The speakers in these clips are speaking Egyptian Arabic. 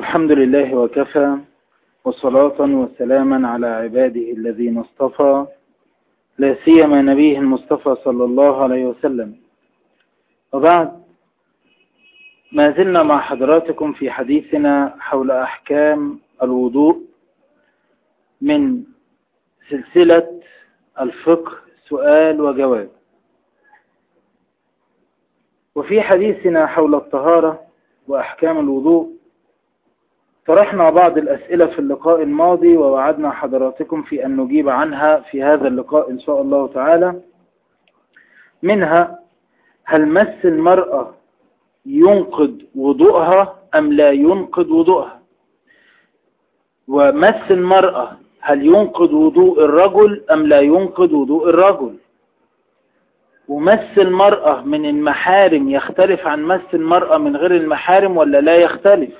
الحمد لله وكفى وصلاة وسلاما على عباده الذين اصطفى لا سيما نبيه المصطفى صلى الله عليه وسلم وبعد ما زلنا مع حضراتكم في حديثنا حول أحكام الوضوء من سلسلة الفقه سؤال وجواب وفي حديثنا حول الطهارة وأحكام الوضوء طرحنا بعض الأسئلة في اللقاء الماضي ووعدنا حضراتكم في أن نجيب عنها في هذا اللقاء إن شاء الله تعالى منها هل مس المرأة ينقض وضوءها أم لا ينقض وضوءها ومس المرأة هل ينقض وضوء الرجل أم لا ينقض وضوء الرجل ومس المرأة من المحارم يختلف عن مس المرأة من غير المحارم ولا لا يختلف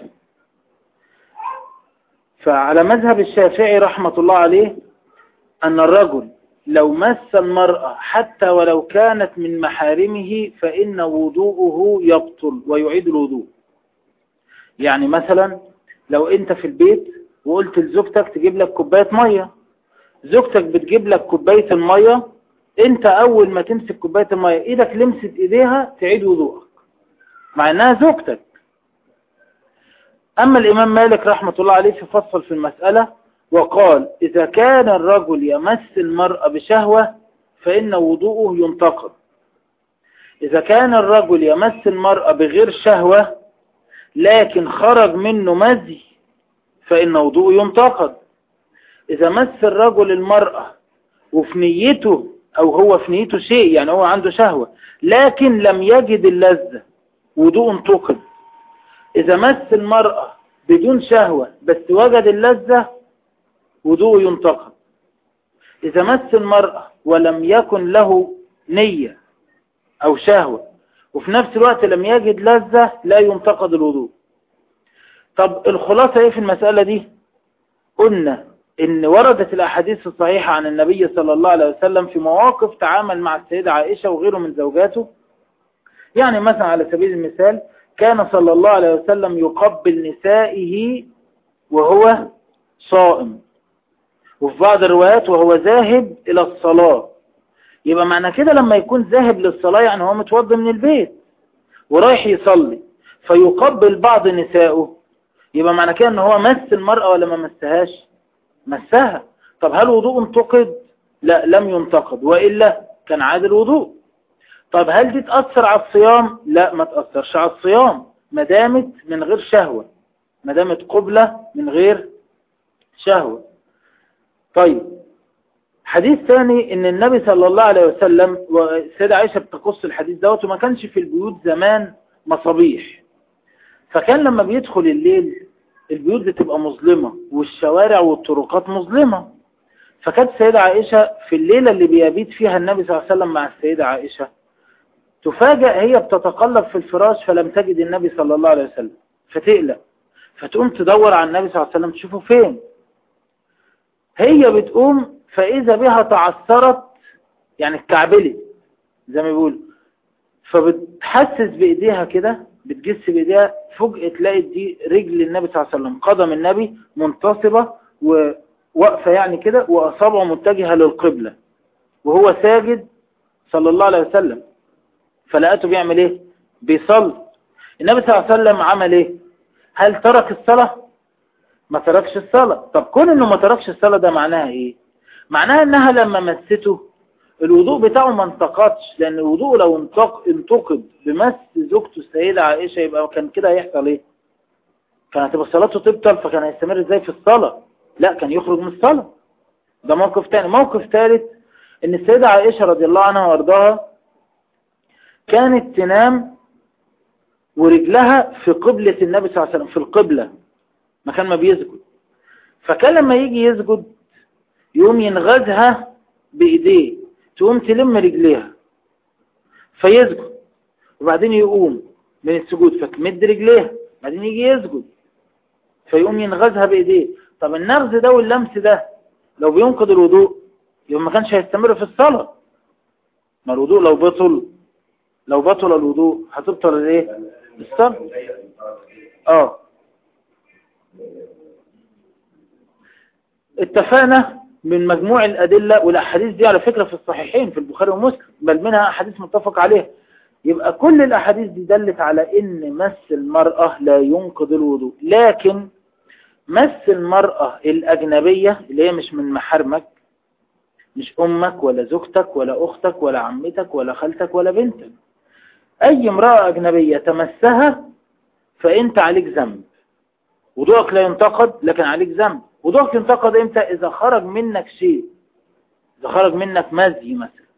فعلى مذهب الشافعي رحمة الله عليه أن الرجل لو مس المرأة حتى ولو كانت من محارمه فإن وضوءه يبطل ويعيد الوضوء يعني مثلا لو أنت في البيت وقلت لزوجتك تجيب لك كوباية مية زوجتك بتجيب لك كوباية المية انت اول ما تمسك كوباية المية ايدك لمست ايديها تعيد وضوءك مع انها زوجتك اما الامام مالك رحمة الله عليه فصل في المسألة وقال اذا كان الرجل يمس المرأة بشهوة فان وضوءه ينتقض اذا كان الرجل يمس المرأة بغير شهوة لكن خرج منه مزي فان وضوءه ينتقض اذا مس الرجل المرأة وفي نيته او هو في نيته شيء يعني هو عنده شهوة لكن لم يجد اللذة وضوء انتقد اذا مس المرأة بدون شهوة بس وجد اللذة وضوء ينتقد اذا مس المرأة ولم يكن له نية او شهوة وفي نفس الوقت لم يجد لذة لا ينتقد الوضوء طب الخلاصة ايه في المسألة دي قلنا ان وردت الاحاديث الصحيحة عن النبي صلى الله عليه وسلم في مواقف تعامل مع السيدة عائشة وغيره من زوجاته يعني مثلا على سبيل المثال كان صلى الله عليه وسلم يقبل نسائه وهو صائم وفي بعض الروايات وهو ذاهب الى الصلاة يبقى معنى كده لما يكون ذاهب للصلاة يعني هو متوضى من البيت ورايح يصلي فيقبل بعض نسائه يبقى معنى كده ان هو مس المرأة ولا ما مسهاش مسها طب هل وضوء انتقد لا لم ينتقد وإلا كان عاد الوضوء طب هل دي تأثر على الصيام لا ما تأثرش على الصيام ما دامت من غير شهوة ما دامت قبلة من غير شهوة طيب حديث ثاني ان النبي صلى الله عليه وسلم والسيدة عائشة بتقص الحديث دوت وما كانش في البيوت زمان مصابيح فكان لما بيدخل الليل البيوت بتبقى مظلمة والشوارع والطرقات مظلمة فكانت السيدة عائشة في الليلة اللي بيبيت فيها النبي صلى الله عليه وسلم مع السيدة عائشة تفاجأ هي بتتقلب في الفراش فلم تجد النبي صلى الله عليه وسلم فتقلق فتقوم تدور على النبي صلى الله عليه وسلم تشوفه فين هي بتقوم فإذا بها تعثرت يعني اتكعبلت زي ما بيقولوا فبتحسس بإيديها كده بتجس بإيديها فجأة تلاقي دي رجل النبي صلى الله عليه وسلم قدم النبي منتصبة وواقفة يعني كده وأصابعه متجهة للقبلة وهو ساجد صلى الله عليه وسلم فلقاته بيعمل ايه بيصلي النبي صلى الله عليه وسلم عمل ايه هل ترك الصلاة ما تركش الصلاة طب كون انه ما تركش الصلاة ده معناها ايه معناها انها لما مسته الوضوء بتاعه ما انتقدش لان الوضوء لو انتقد بمس زوجته السيدة عائشة يبقى كان كده هيحصل ايه كان هتبقى صلاته تبطل فكان هيستمر ازاي في الصلاة لا كان يخرج من الصلاة ده موقف تاني موقف ثالث ان السيدة عائشة رضي الله عنها وارضاها كانت تنام ورجلها في قبلة النبي صلى الله عليه وسلم في القبلة مكان ما بيسجد فكان لما يجي يسجد يقوم ينغزها بإيديه تقوم تلم رجليها فيسجد وبعدين يقوم من السجود فتمد رجليها بعدين يجي يسجد فيقوم ينغزها بإيديه طب النغز ده واللمس ده لو بينقض الوضوء يبقى ما كانش هيستمر في الصلاة ما الوضوء لو بطل لو بطل الوضوء هتبطل الايه الصلاة اه اتفقنا من مجموع الأدلة والأحاديث دي على فكرة في الصحيحين في البخاري ومسلم بل منها أحاديث متفق عليها يبقى كل الأحاديث دي دلت على إن مس المرأة لا ينقض الوضوء لكن مس المرأة الأجنبية اللي هي مش من محارمك مش أمك ولا زوجتك ولا أختك ولا عمتك ولا خالتك ولا بنتك أي امرأة أجنبية تمسها فأنت عليك ذنب وضوءك لا ينتقد لكن عليك ذنب وضوءك ينتقد امتى إذا خرج منك شيء إذا خرج منك مزي مثلا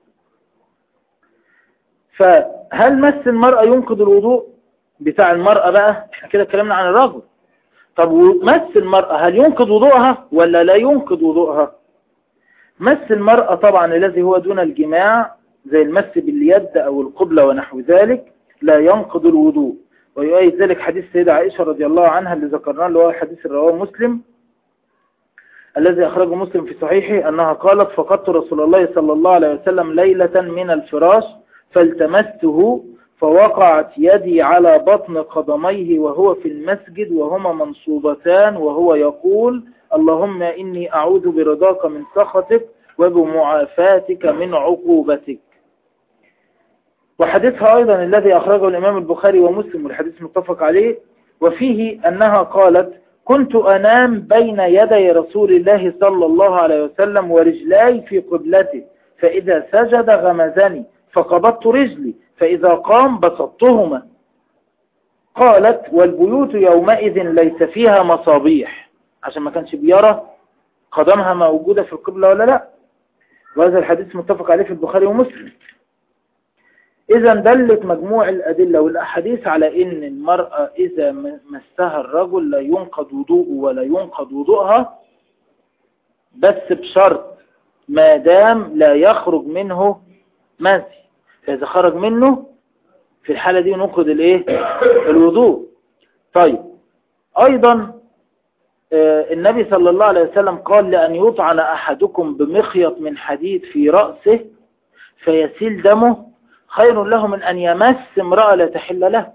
فهل مس المرأة ينقض الوضوء بتاع المرأة بقى احنا كده اتكلمنا عن الرجل طب مس المرأة هل ينقض وضوءها ولا لا ينقض وضوءها مس المرأة طبعا الذي هو دون الجماع زي المس باليد أو القبلة ونحو ذلك لا ينقض الوضوء ويؤيد ذلك حديث سيدة عائشة رضي الله عنها اللي ذكرناه اللي هو حديث الرواه مسلم الذي أخرجه مسلم في صحيحه أنها قالت فقدت رسول الله صلى الله عليه وسلم ليلة من الفراش فالتمسته فوقعت يدي على بطن قدميه وهو في المسجد وهما منصوبتان وهو يقول اللهم إني أعوذ برضاك من سخطك وبمعافاتك من عقوبتك وحديثها أيضا الذي أخرجه الإمام البخاري ومسلم والحديث متفق عليه وفيه أنها قالت كنت أنام بين يدي رسول الله صلى الله عليه وسلم ورجلاي في قبلته فإذا سجد غمزني فقبضت رجلي فإذا قام بسطتهما قالت والبيوت يومئذ ليس فيها مصابيح عشان ما كانش بيرى قدمها موجودة في القبلة ولا لا وهذا الحديث متفق عليه في البخاري ومسلم إذا دلت مجموع الأدلة والأحاديث على إن المرأة إذا مسها الرجل لا ينقض وضوءه ولا ينقض وضوءها بس بشرط ما دام لا يخرج منه مزي فإذا خرج منه في الحالة دي ننقض الإيه الوضوء طيب أيضا النبي صلى الله عليه وسلم قال لأن يطعن أحدكم بمخيط من حديد في رأسه فيسيل دمه خير له من أن يمس امرأة لا تحل له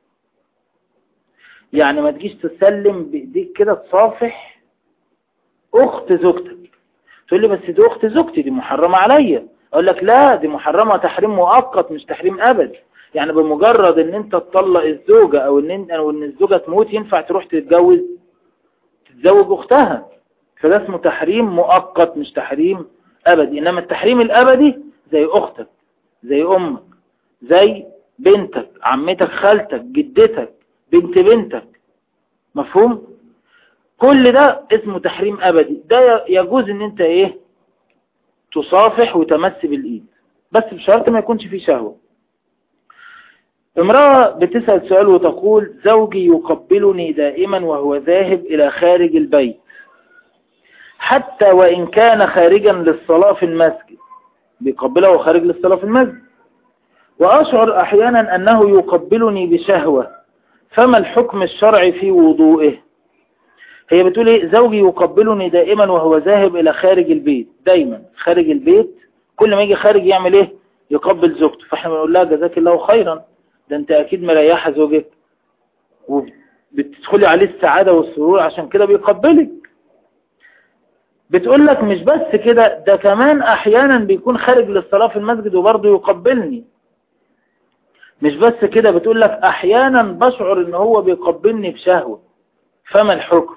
يعني ما تجيش تسلم بإيديك كده تصافح أخت زوجتك تقول لي بس دي أخت زوجتي دي محرمة عليا أقول لك لا دي محرمة تحريم مؤقت مش تحريم أبد يعني بمجرد ان انت تطلق الزوجة او ان, انت أو إن الزوجة تموت ينفع تروح تتجوز تتزوج اختها فده اسمه تحريم مؤقت مش تحريم ابدي انما التحريم الابدي زي اختك زي امك زي بنتك عمتك خالتك جدتك بنت بنتك مفهوم كل ده اسمه تحريم ابدي ده يجوز ان انت ايه تصافح وتمس بالايد بس بشرط ما يكونش فيه شهوة امرأة بتسأل سؤال وتقول زوجي يقبلني دائما وهو ذاهب إلى خارج البيت حتى وإن كان خارجا للصلاة في المسجد بيقبلها وهو خارج للصلاة في المسجد وأشعر أحيانا أنه يقبلني بشهوة فما الحكم الشرعي في وضوئه هي بتقول ايه زوجي يقبلني دائما وهو ذاهب إلى خارج البيت دايما خارج البيت كل ما يجي خارج يعمل ايه يقبل زوجته فاحنا بنقول لها جزاك الله خيرا ده انت اكيد مريحة زوجك وبتدخلي عليه السعادة والسرور عشان كده بيقبلك بتقول لك مش بس كده ده كمان احيانا بيكون خارج للصلاة في المسجد وبرضه يقبلني مش بس كده بتقول لك احيانا بشعر ان هو بيقبلني بشهوة فما الحكم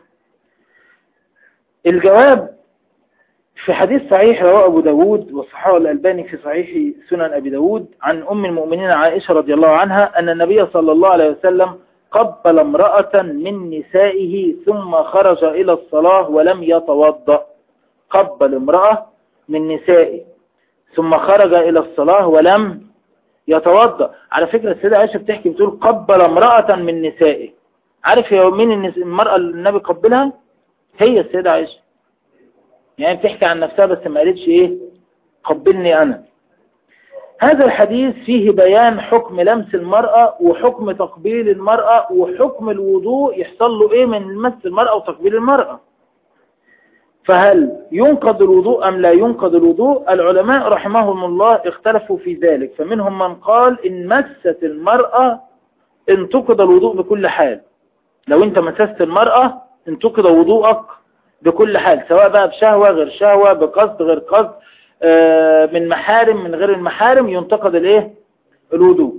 الجواب في حديث صحيح رواه أبو داود وصححه الألباني في صحيح سنن أبي داود عن أم المؤمنين عائشة رضي الله عنها أن النبي صلى الله عليه وسلم قبل امرأة من نسائه ثم خرج إلى الصلاة ولم يتوضأ قبل امرأة من نسائه ثم خرج إلى الصلاة ولم يتوضأ على فكرة السيدة عائشة بتحكي بتقول قبل امرأة من نسائه عارف يا مين المرأة اللي النبي قبلها هي السيدة عائشة يعني بتحكي عن نفسها بس ما قالتش ايه قبلني انا هذا الحديث فيه بيان حكم لمس المرأة وحكم تقبيل المرأة وحكم الوضوء يحصل له ايه من لمس المرأة وتقبيل المرأة فهل ينقض الوضوء ام لا ينقض الوضوء العلماء رحمهم الله اختلفوا في ذلك فمنهم من قال ان مست المرأة انتقض الوضوء بكل حال لو انت مسست المرأة انتقد وضوءك بكل حال سواء بقى بشهوة غير شهوة بقصد غير قصد آه، من محارم من غير المحارم ينتقد الايه الوضوء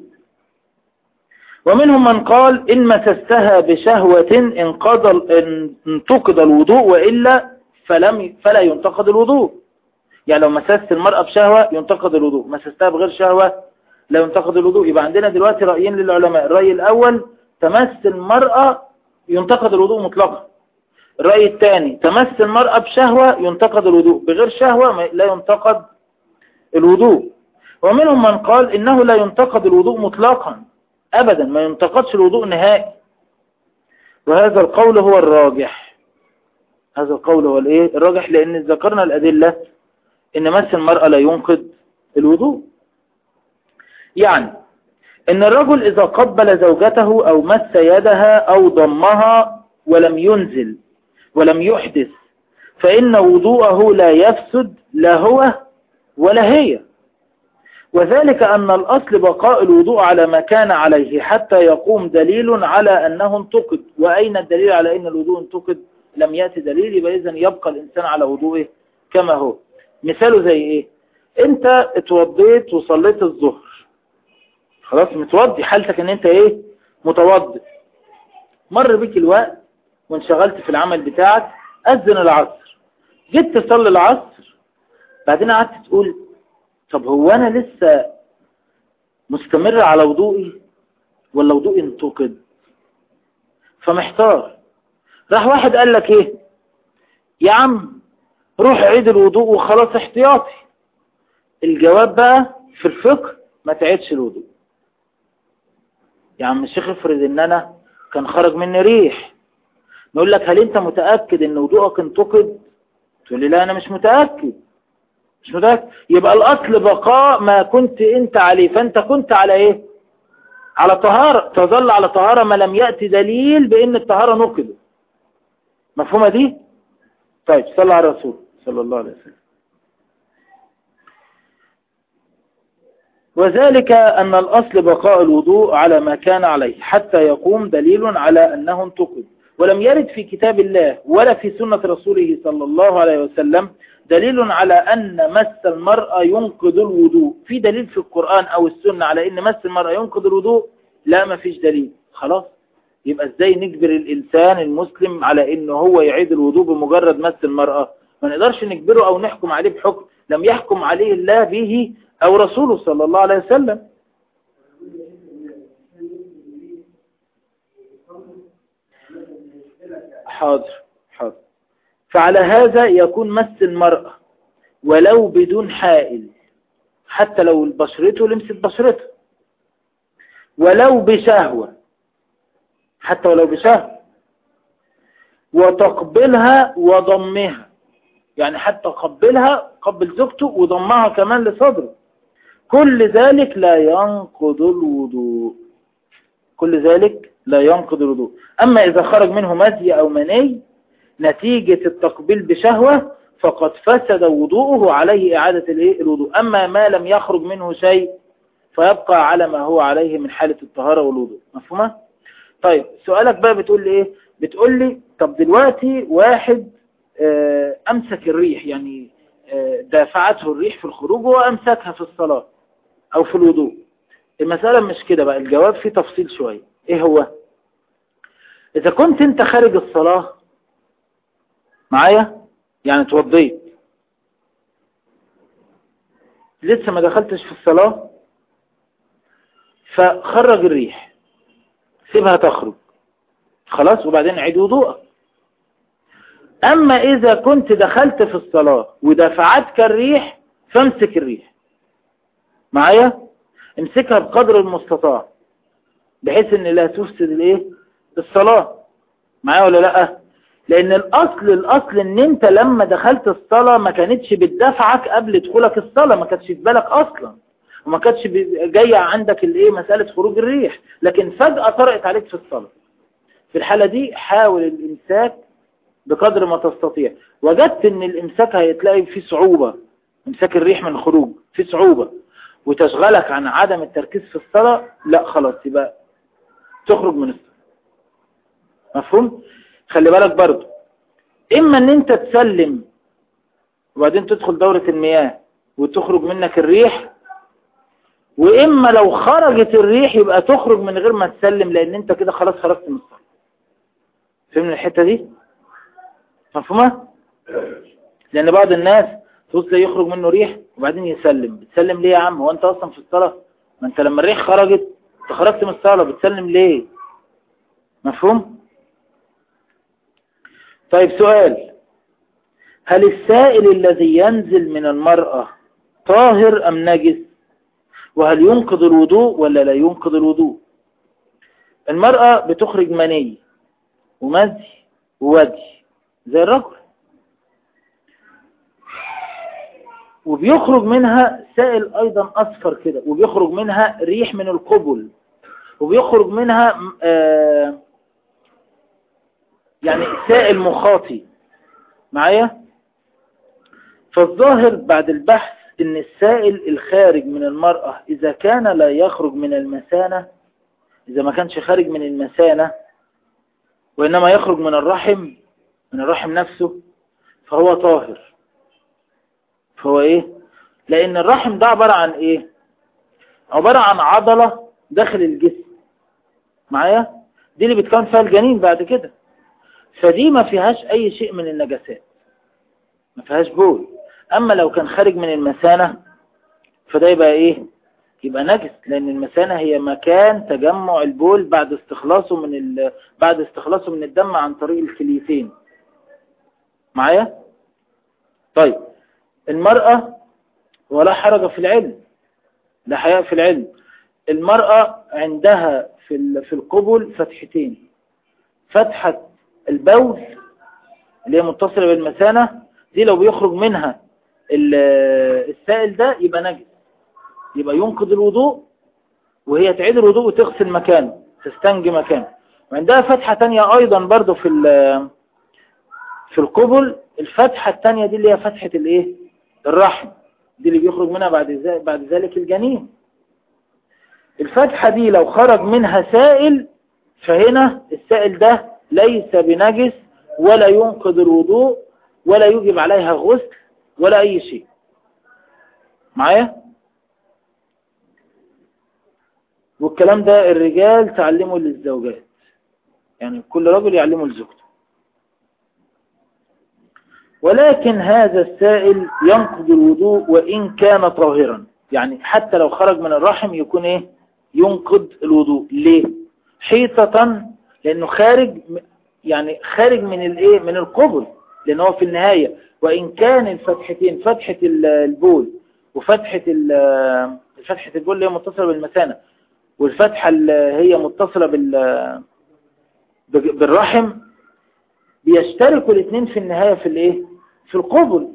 ومنهم من قال إن مسستها بشهوة انقضى انتقد الوضوء وإلا فلم فلا ينتقد الوضوء يعني لو مسست المرأة بشهوة ينتقد الوضوء مسستها بغير شهوة لا ينتقد الوضوء يبقى عندنا دلوقتي رأيين للعلماء الرأي الأول تمس المرأة ينتقد الوضوء مطلقا الرأي الثاني تمس المرأة بشهوة ينتقد الوضوء بغير شهوة لا ينتقد الوضوء ومنهم من قال إنه لا ينتقد الوضوء مطلقا أبدا ما ينتقدش الوضوء نهائي وهذا القول هو الراجح هذا القول هو الايه الراجح لأن ذكرنا الأدلة إن مس المرأة لا ينقض الوضوء يعني إن الرجل إذا قبل زوجته أو مس يدها أو ضمها ولم ينزل ولم يحدث فإن وضوءه لا يفسد لا هو ولا هي وذلك أن الأصل بقاء الوضوء على ما كان عليه حتى يقوم دليل على أنه انتقد وأين الدليل على أن الوضوء انتقد لم يأتي دليل يبقى إذن يبقى الإنسان على وضوءه كما هو مثاله زي إيه أنت اتوضيت وصليت الظهر خلاص متوضي حالتك أن أنت إيه متوضي مر بك الوقت وانشغلت في العمل بتاعك أذن العصر جيت تصلي العصر بعدين قعدت تقول طب هو أنا لسه مستمر على وضوئي ولا وضوئي انتقد فمحتار راح واحد قال لك ايه يا عم روح عيد الوضوء وخلاص احتياطي الجواب بقى في الفقه ما تعيدش الوضوء يا عم الشيخ افرض ان انا كان خرج مني ريح نقول لك هل انت متأكد ان وضوءك انتقد تقول لي لا انا مش متأكد مش متأكد يبقى الاصل بقاء ما كنت انت عليه فانت كنت على ايه على طهارة تظل على طهارة ما لم يأتي دليل بان الطهارة نقدت مفهومة دي طيب صلى على الرسول صلى الله عليه وسلم وذلك أن الأصل بقاء الوضوء على ما كان عليه حتى يقوم دليل على أنه انتقد ولم يرد في كتاب الله ولا في سنة رسوله صلى الله عليه وسلم دليل على أن مس المرأة ينقض الوضوء في دليل في القرآن أو السنة على أن مس المرأة ينقض الوضوء لا ما فيش دليل خلاص يبقى ازاي نجبر الإنسان المسلم على أنه هو يعيد الوضوء بمجرد مس المرأة ما نقدرش نجبره أو نحكم عليه بحكم لم يحكم عليه الله به أو رسوله صلى الله عليه وسلم حاضر حاضر فعلى هذا يكون مس المرأة ولو بدون حائل حتى لو بشرته لمست بشرته ولو بشهوة حتى ولو بشهوة وتقبلها وضمها يعني حتى قبلها قبل زوجته وضمها كمان لصدره كل ذلك لا ينقض الوضوء كل ذلك لا ينقض الوضوء أما إذا خرج منه مزي أو مني نتيجة التقبيل بشهوة فقد فسد وضوءه عليه إعادة الوضوء أما ما لم يخرج منه شيء فيبقى على ما هو عليه من حالة الطهارة والوضوء مفهومة؟ طيب سؤالك بقى بتقول لي إيه؟ بتقول لي طب دلوقتي واحد آه، أمسك الريح يعني آه، دافعته الريح في الخروج وأمسكها في الصلاة أو في الوضوء المسألة مش كده بقى الجواب فيه تفصيل شوية إيه هو إذا كنت أنت خارج الصلاة معايا يعني توضيت لسه ما دخلتش في الصلاة فخرج الريح سيبها تخرج خلاص وبعدين عيد وضوءك أما إذا كنت دخلت في الصلاة ودفعتك الريح فامسك الريح معايا امسكها بقدر المستطاع بحيث ان لا تفسد الايه الصلاة معايا ولا لا لان الاصل الاصل ان انت لما دخلت الصلاة ما كانتش بتدفعك قبل دخولك الصلاة ما كانتش في بالك اصلا وما كانتش جاية عندك الايه مسألة خروج الريح لكن فجأة طرقت عليك في الصلاة في الحالة دي حاول الامساك بقدر ما تستطيع وجدت ان الامساك هيتلاقي فيه صعوبة امساك الريح من الخروج فيه صعوبة وتشغلك عن عدم التركيز في الصلاة لا خلاص يبقى تخرج من الصلاة مفهوم خلي بالك برضو اما ان انت تسلم وبعدين تدخل دورة المياه وتخرج منك الريح واما لو خرجت الريح يبقى تخرج من غير ما تسلم لان انت كده خلاص خرجت من الصلاة فهمنا الحتة دي مفهومة لان بعض الناس توصل يخرج منه ريح وبعدين يسلم بتسلم ليه يا عم هو انت اصلا في الصلاة ما انت لما الريح خرجت انت خرجت من الصلاة بتسلم ليه مفهوم طيب سؤال هل السائل الذي ينزل من المرأة طاهر أم نجس وهل ينقض الوضوء ولا لا ينقض الوضوء المرأة بتخرج مني ومزي وودي زي الرجل وبيخرج منها سائل أيضا أصفر كده وبيخرج منها ريح من القبل وبيخرج منها آه يعني سائل مخاطي معايا فالظاهر بعد البحث ان السائل الخارج من المرأة اذا كان لا يخرج من المثانة اذا ما كانش خارج من المثانة وانما يخرج من الرحم من الرحم نفسه فهو طاهر فهو ايه لان الرحم ده عبارة عن ايه عبارة عن عضلة داخل الجسم معايا دي اللي بتكون فيها الجنين بعد كده فدي ما فيهاش اي شيء من النجاسات ما فيهاش بول اما لو كان خارج من المثانة فده يبقى ايه يبقى نجس لان المثانة هي مكان تجمع البول بعد استخلاصه من ال... بعد استخلاصه من الدم عن طريق الكليتين معايا طيب المرأة ولا حرج في العلم لا حياء في العلم المرأة عندها في في القبل فتحتين فتحة البول اللي هي متصلة بالمثانة دي لو بيخرج منها السائل ده يبقى نجس يبقى ينقض الوضوء وهي تعيد الوضوء وتغسل مكانه تستنجي مكانه وعندها فتحة تانية ايضا برضو في في القبل الفتحة التانية دي اللي هي فتحة الايه الرحم دي اللي بيخرج منها بعد ذلك, بعد ذلك الجنين الفتحة دي لو خرج منها سائل فهنا السائل ده ليس بنجس ولا ينقض الوضوء ولا يجب عليها غسل ولا أي شيء معايا والكلام ده الرجال تعلمه للزوجات يعني كل رجل يعلمه لزوجته ولكن هذا السائل ينقض الوضوء وإن كان طاهرا يعني حتى لو خرج من الرحم يكون ايه ينقض الوضوء ليه حيطة لانه خارج يعني خارج من الايه من القبل لان هو في النهاية وان كان الفتحتين فتحة البول وفتحة فتحة البول اللي هي متصلة بالمثانة والفتحة اللي هي متصلة بال بالرحم بيشتركوا الاثنين في النهاية في الايه في القبل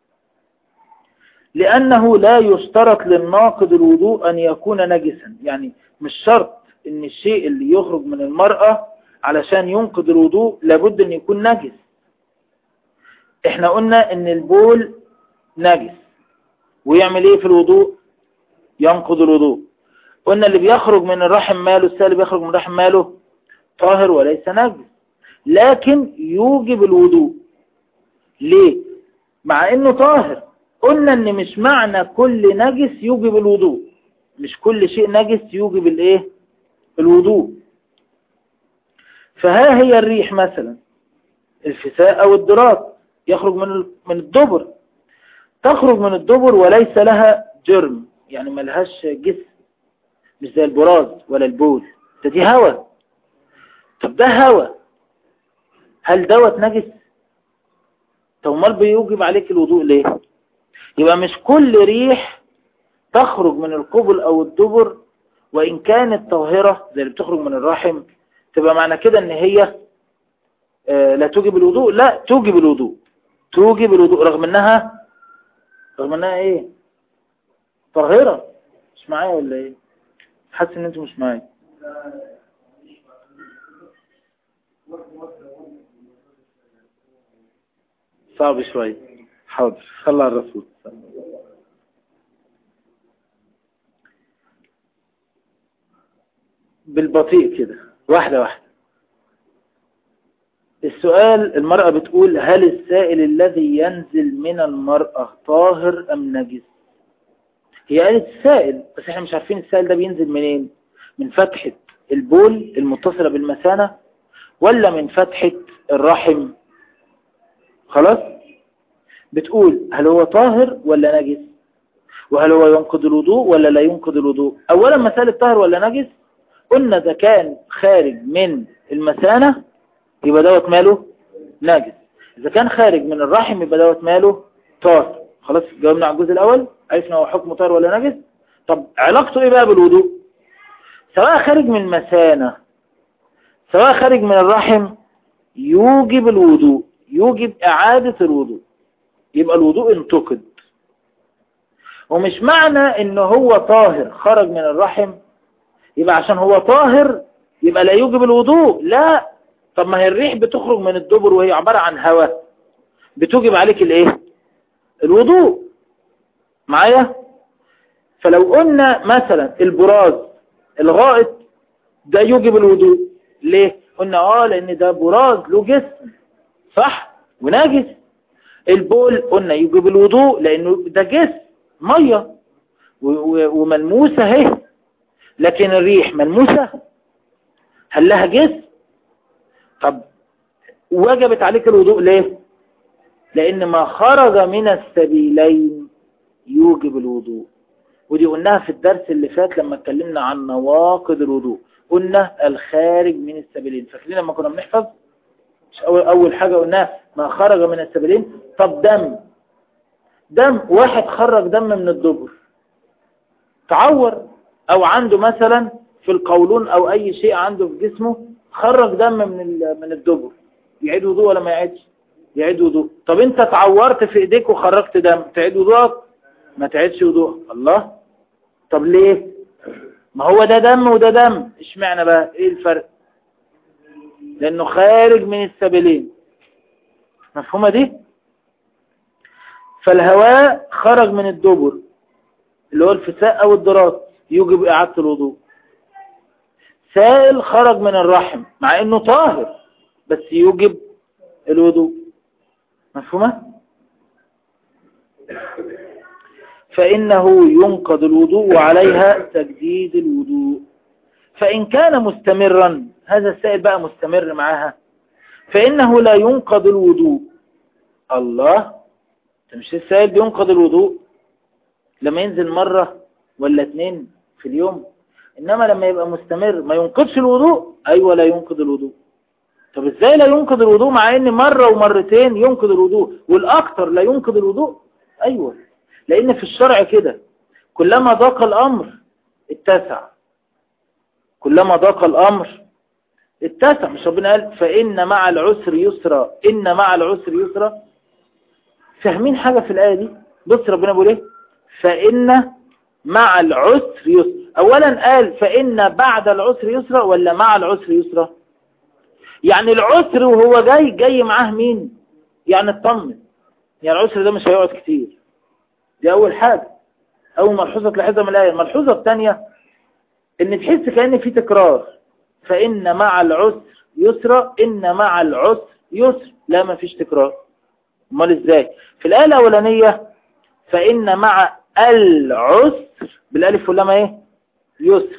لأنه لا يشترط للناقض الوضوء أن يكون نجسا يعني مش شرط ان الشيء اللي يخرج من المرأة علشان ينقض الوضوء لابد ان يكون نجس احنا قلنا ان البول نجس ويعمل ايه في الوضوء ينقض الوضوء قلنا اللي بيخرج من الرحم ماله السائل اللي بيخرج من الرحم ماله طاهر وليس نجس لكن يوجب الوضوء ليه مع انه طاهر قلنا ان مش معنى كل نجس يوجب الوضوء مش كل شيء نجس يوجب الايه الوضوء فها هي الريح مثلا الفساء او الدرات يخرج من من الدبر تخرج من الدبر وليس لها جرم يعني ما لهاش جسم مش زي البراز ولا البول ده دي هوا طب ده هوا هل دوت نجس طب امال بيوجب عليك الوضوء ليه يبقى مش كل ريح تخرج من القبل او الدبر وان كانت طاهرة زي اللي بتخرج من الرحم تبقى معنى كده ان هي لا توجب الوضوء لا توجب الوضوء توجب الوضوء رغم انها رغم انها ايه طاهرة مش معايا ولا ايه حاسس ان انتوا مش معايا صعب شوية حاضر صلى على الرسول بالبطيء كده واحدة واحدة السؤال المرأة بتقول هل السائل الذي ينزل من المرأة طاهر أم نجس هي قالت السائل بس احنا مش عارفين السائل ده بينزل منين من فتحة البول المتصلة بالمثانة ولا من فتحة الرحم خلاص بتقول هل هو طاهر ولا نجس وهل هو ينقض الوضوء ولا لا ينقض الوضوء اولا مسألة طاهر ولا نجس قلنا اذا كان خارج من المثانة يبقى دوت ماله نجس اذا كان خارج من الرحم يبقى دوت ماله طاهر خلاص جاوبنا على الجزء الاول عرفنا هو حكم طاهر ولا نجس طب علاقته ايه بقى بالوضوء سواء خارج من المثانة سواء خارج من الرحم يوجب الوضوء يوجب اعادة الوضوء يبقى الوضوء انتقد ومش معنى ان هو طاهر خرج من الرحم يبقى عشان هو طاهر يبقى لا يوجب الوضوء لا طب ما هي الريح بتخرج من الدبر وهي عبارة عن هواء بتوجب عليك الايه الوضوء معايا فلو قلنا مثلا البراز الغائط ده يوجب الوضوء ليه قلنا اه لان ده براز له جسم صح ونجس البول قلنا يوجب الوضوء لانه ده جسم ميه وملموسه اهي لكن الريح ملموسه هل لها جسم طب وجبت عليك الوضوء ليه لان ما خرج من السبيلين يوجب الوضوء ودي قلناها في الدرس اللي فات لما اتكلمنا عن نواقض الوضوء قلنا الخارج من السبيلين فاكرين لما كنا بنحفظ مش اول اول حاجه قلناها ما خرج من السبيلين طب دم دم واحد خرج دم من الدبر تعور او عنده مثلا في القولون او اي شيء عنده في جسمه خرج دم من من الدبر يعيد وضوء ولا ما يعيدش يعيد وضوء طب انت اتعورت في ايديك وخرجت دم تعيد وضوءك ما تعيدش وضوء الله طب ليه ما هو ده دم وده دم اشمعنى بقى ايه الفرق لانه خارج من السبيلين مفهومة دي فالهواء خرج من الدبر اللي هو الفساء او الضراط يوجب اعادة الوضوء سائل خرج من الرحم مع انه طاهر بس يوجب الوضوء مفهومة فإنه ينقض الوضوء وعليها تجديد الوضوء فإن كان مستمرا هذا السائل بقى مستمر معها فإنه لا ينقض الوضوء الله مش السائل بينقض الوضوء لما ينزل مرة ولا اتنين في اليوم إنما لما يبقى مستمر ما ينقضش الوضوء أيوة لا ينقض الوضوء طب ازاي لا ينقض الوضوء مع ان مرة ومرتين ينقض الوضوء والاكثر لا ينقض الوضوء ايوه لان في الشرع كده كلما ضاق الامر اتسع كلما ضاق الامر اتسع مش ربنا قال فان مع العسر يسرا ان مع العسر يسرا فاهمين حاجة في الآية دي بص ربنا بيقول ايه فإن مع العسر يسرا أولا قال فإن بعد العسر يسرا ولا مع العسر يسرا يعني العسر وهو جاي جاي معاه مين يعني اطمن يعني العسر ده مش هيقعد كتير دي أول حاجة أول ملحوظة تلاحظها من الآية الملحوظة الثانية إن تحس كأن في تكرار فإن مع العسر يسرا إن مع العسر يسر لا ما فيش تكرار امال ازاي في الآية الأولانية فإن مع العسر بالالف واللام ايه يسر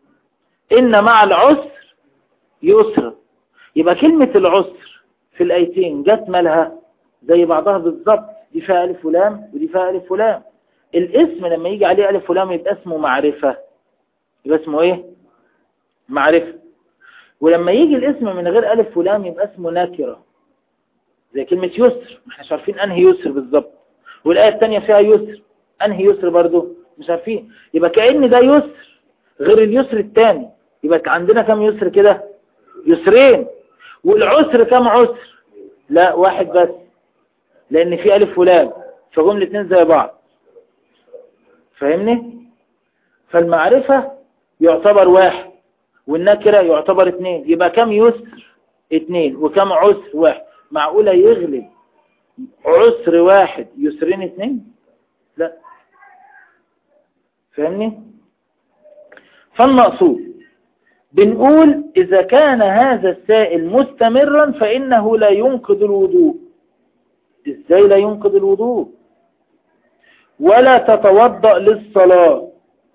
إن مع العسر يسر يبقى كلمة العسر في الآيتين جت مالها زي بعضها بالظبط دي فيها ألف ولام ودي فيها ألف ولام الاسم لما يجي عليه ألف ولام يبقى اسمه معرفة يبقى اسمه ايه معرفة ولما يجي الاسم من غير ألف ولام يبقى اسمه نكرة زي كلمة يسر ما احنا مش عارفين أنهي يسر بالظبط والآية الثانية فيها يسر أنهي يسر برضو مش عارفين يبقى كأن ده يسر غير اليسر الثاني يبقى عندنا كم يسر كده يسرين والعسر كم عسر لا واحد بس لأن في ألف ولام فهم الاثنين زي بعض فاهمني فالمعرفة يعتبر واحد والنكرة يعتبر اثنين يبقى كم يسر اثنين وكم عسر واحد معقولة يغلب عسر واحد يسرين اثنين لا فاهمني فالمقصود بنقول إذا كان هذا السائل مستمرا فإنه لا ينقض الوضوء إزاي لا ينقض الوضوء ولا تتوضأ للصلاة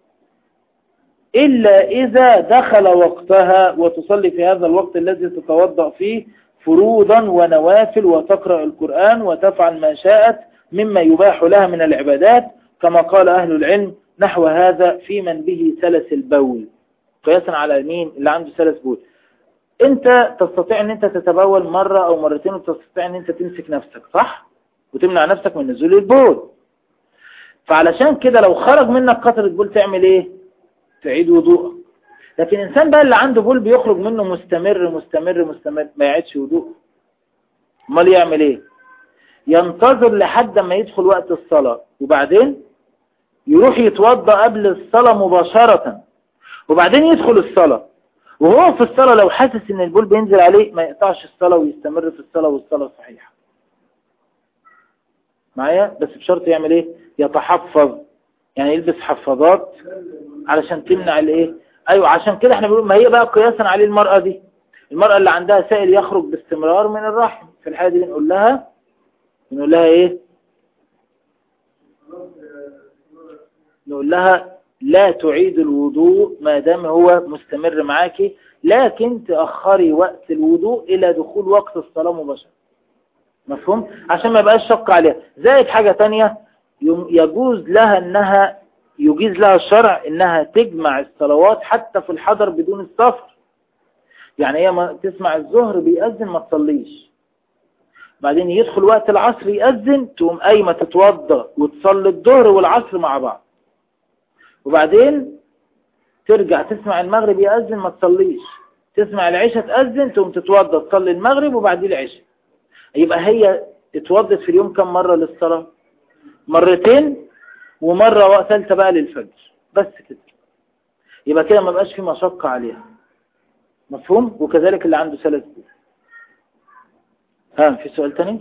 إلا إذا دخل وقتها وتصلي في هذا الوقت الذي تتوضأ فيه فروضا ونوافل وتقرأ القرآن وتفعل ما شاءت مما يباح لها من العبادات كما قال أهل العلم نحو هذا في من به سلس البول قياسا على مين اللي عنده سلس بول انت تستطيع ان انت تتبول مرة او مرتين وتستطيع ان انت تمسك نفسك صح وتمنع نفسك من نزول البول فعلشان كده لو خرج منك قطرة بول تعمل ايه تعيد وضوءك لكن الانسان بقى اللي عنده بول بيخرج منه مستمر مستمر مستمر ما يعيدش وضوء امال يعمل ايه ينتظر لحد ما يدخل وقت الصلاة وبعدين يروح يتوضى قبل الصلاة مباشرة وبعدين يدخل الصلاة وهو في الصلاة لو حاسس ان البول بينزل عليه ما يقطعش الصلاة ويستمر في الصلاة والصلاة صحيحة معايا بس بشرط يعمل ايه يتحفظ يعني يلبس حفاظات علشان تمنع الايه ايوه عشان كده احنا بنقول ما هي بقى قياسا عليه المرأة دي المرأة اللي عندها سائل يخرج باستمرار من الرحم في الحالة دي بنقول لها بنقول لها ايه نقول لها لا تعيد الوضوء ما دام هو مستمر معاكي لكن تأخري وقت الوضوء إلى دخول وقت الصلاة مباشرة مفهوم؟ عشان ما يبقاش شق عليها زائد حاجة تانية يجوز لها انها يجيز لها الشرع انها تجمع الصلوات حتى في الحضر بدون السفر يعني هي ما تسمع الظهر بيأذن ما تصليش بعدين يدخل وقت العصر يأذن تقوم قايمة تتوضى وتصلي الظهر والعصر مع بعض وبعدين ترجع تسمع المغرب يأذن ما تصليش تسمع العشاء تأذن تقوم تتوضى تصلي المغرب وبعدين العشاء يبقى هي اتوضت في اليوم كم مرة للصلاة مرتين ومرة ثالثة بقى للفجر بس كده يبقى كده ما بقاش في مشقة عليها مفهوم وكذلك اللي عنده سلس بول ها في سؤال تاني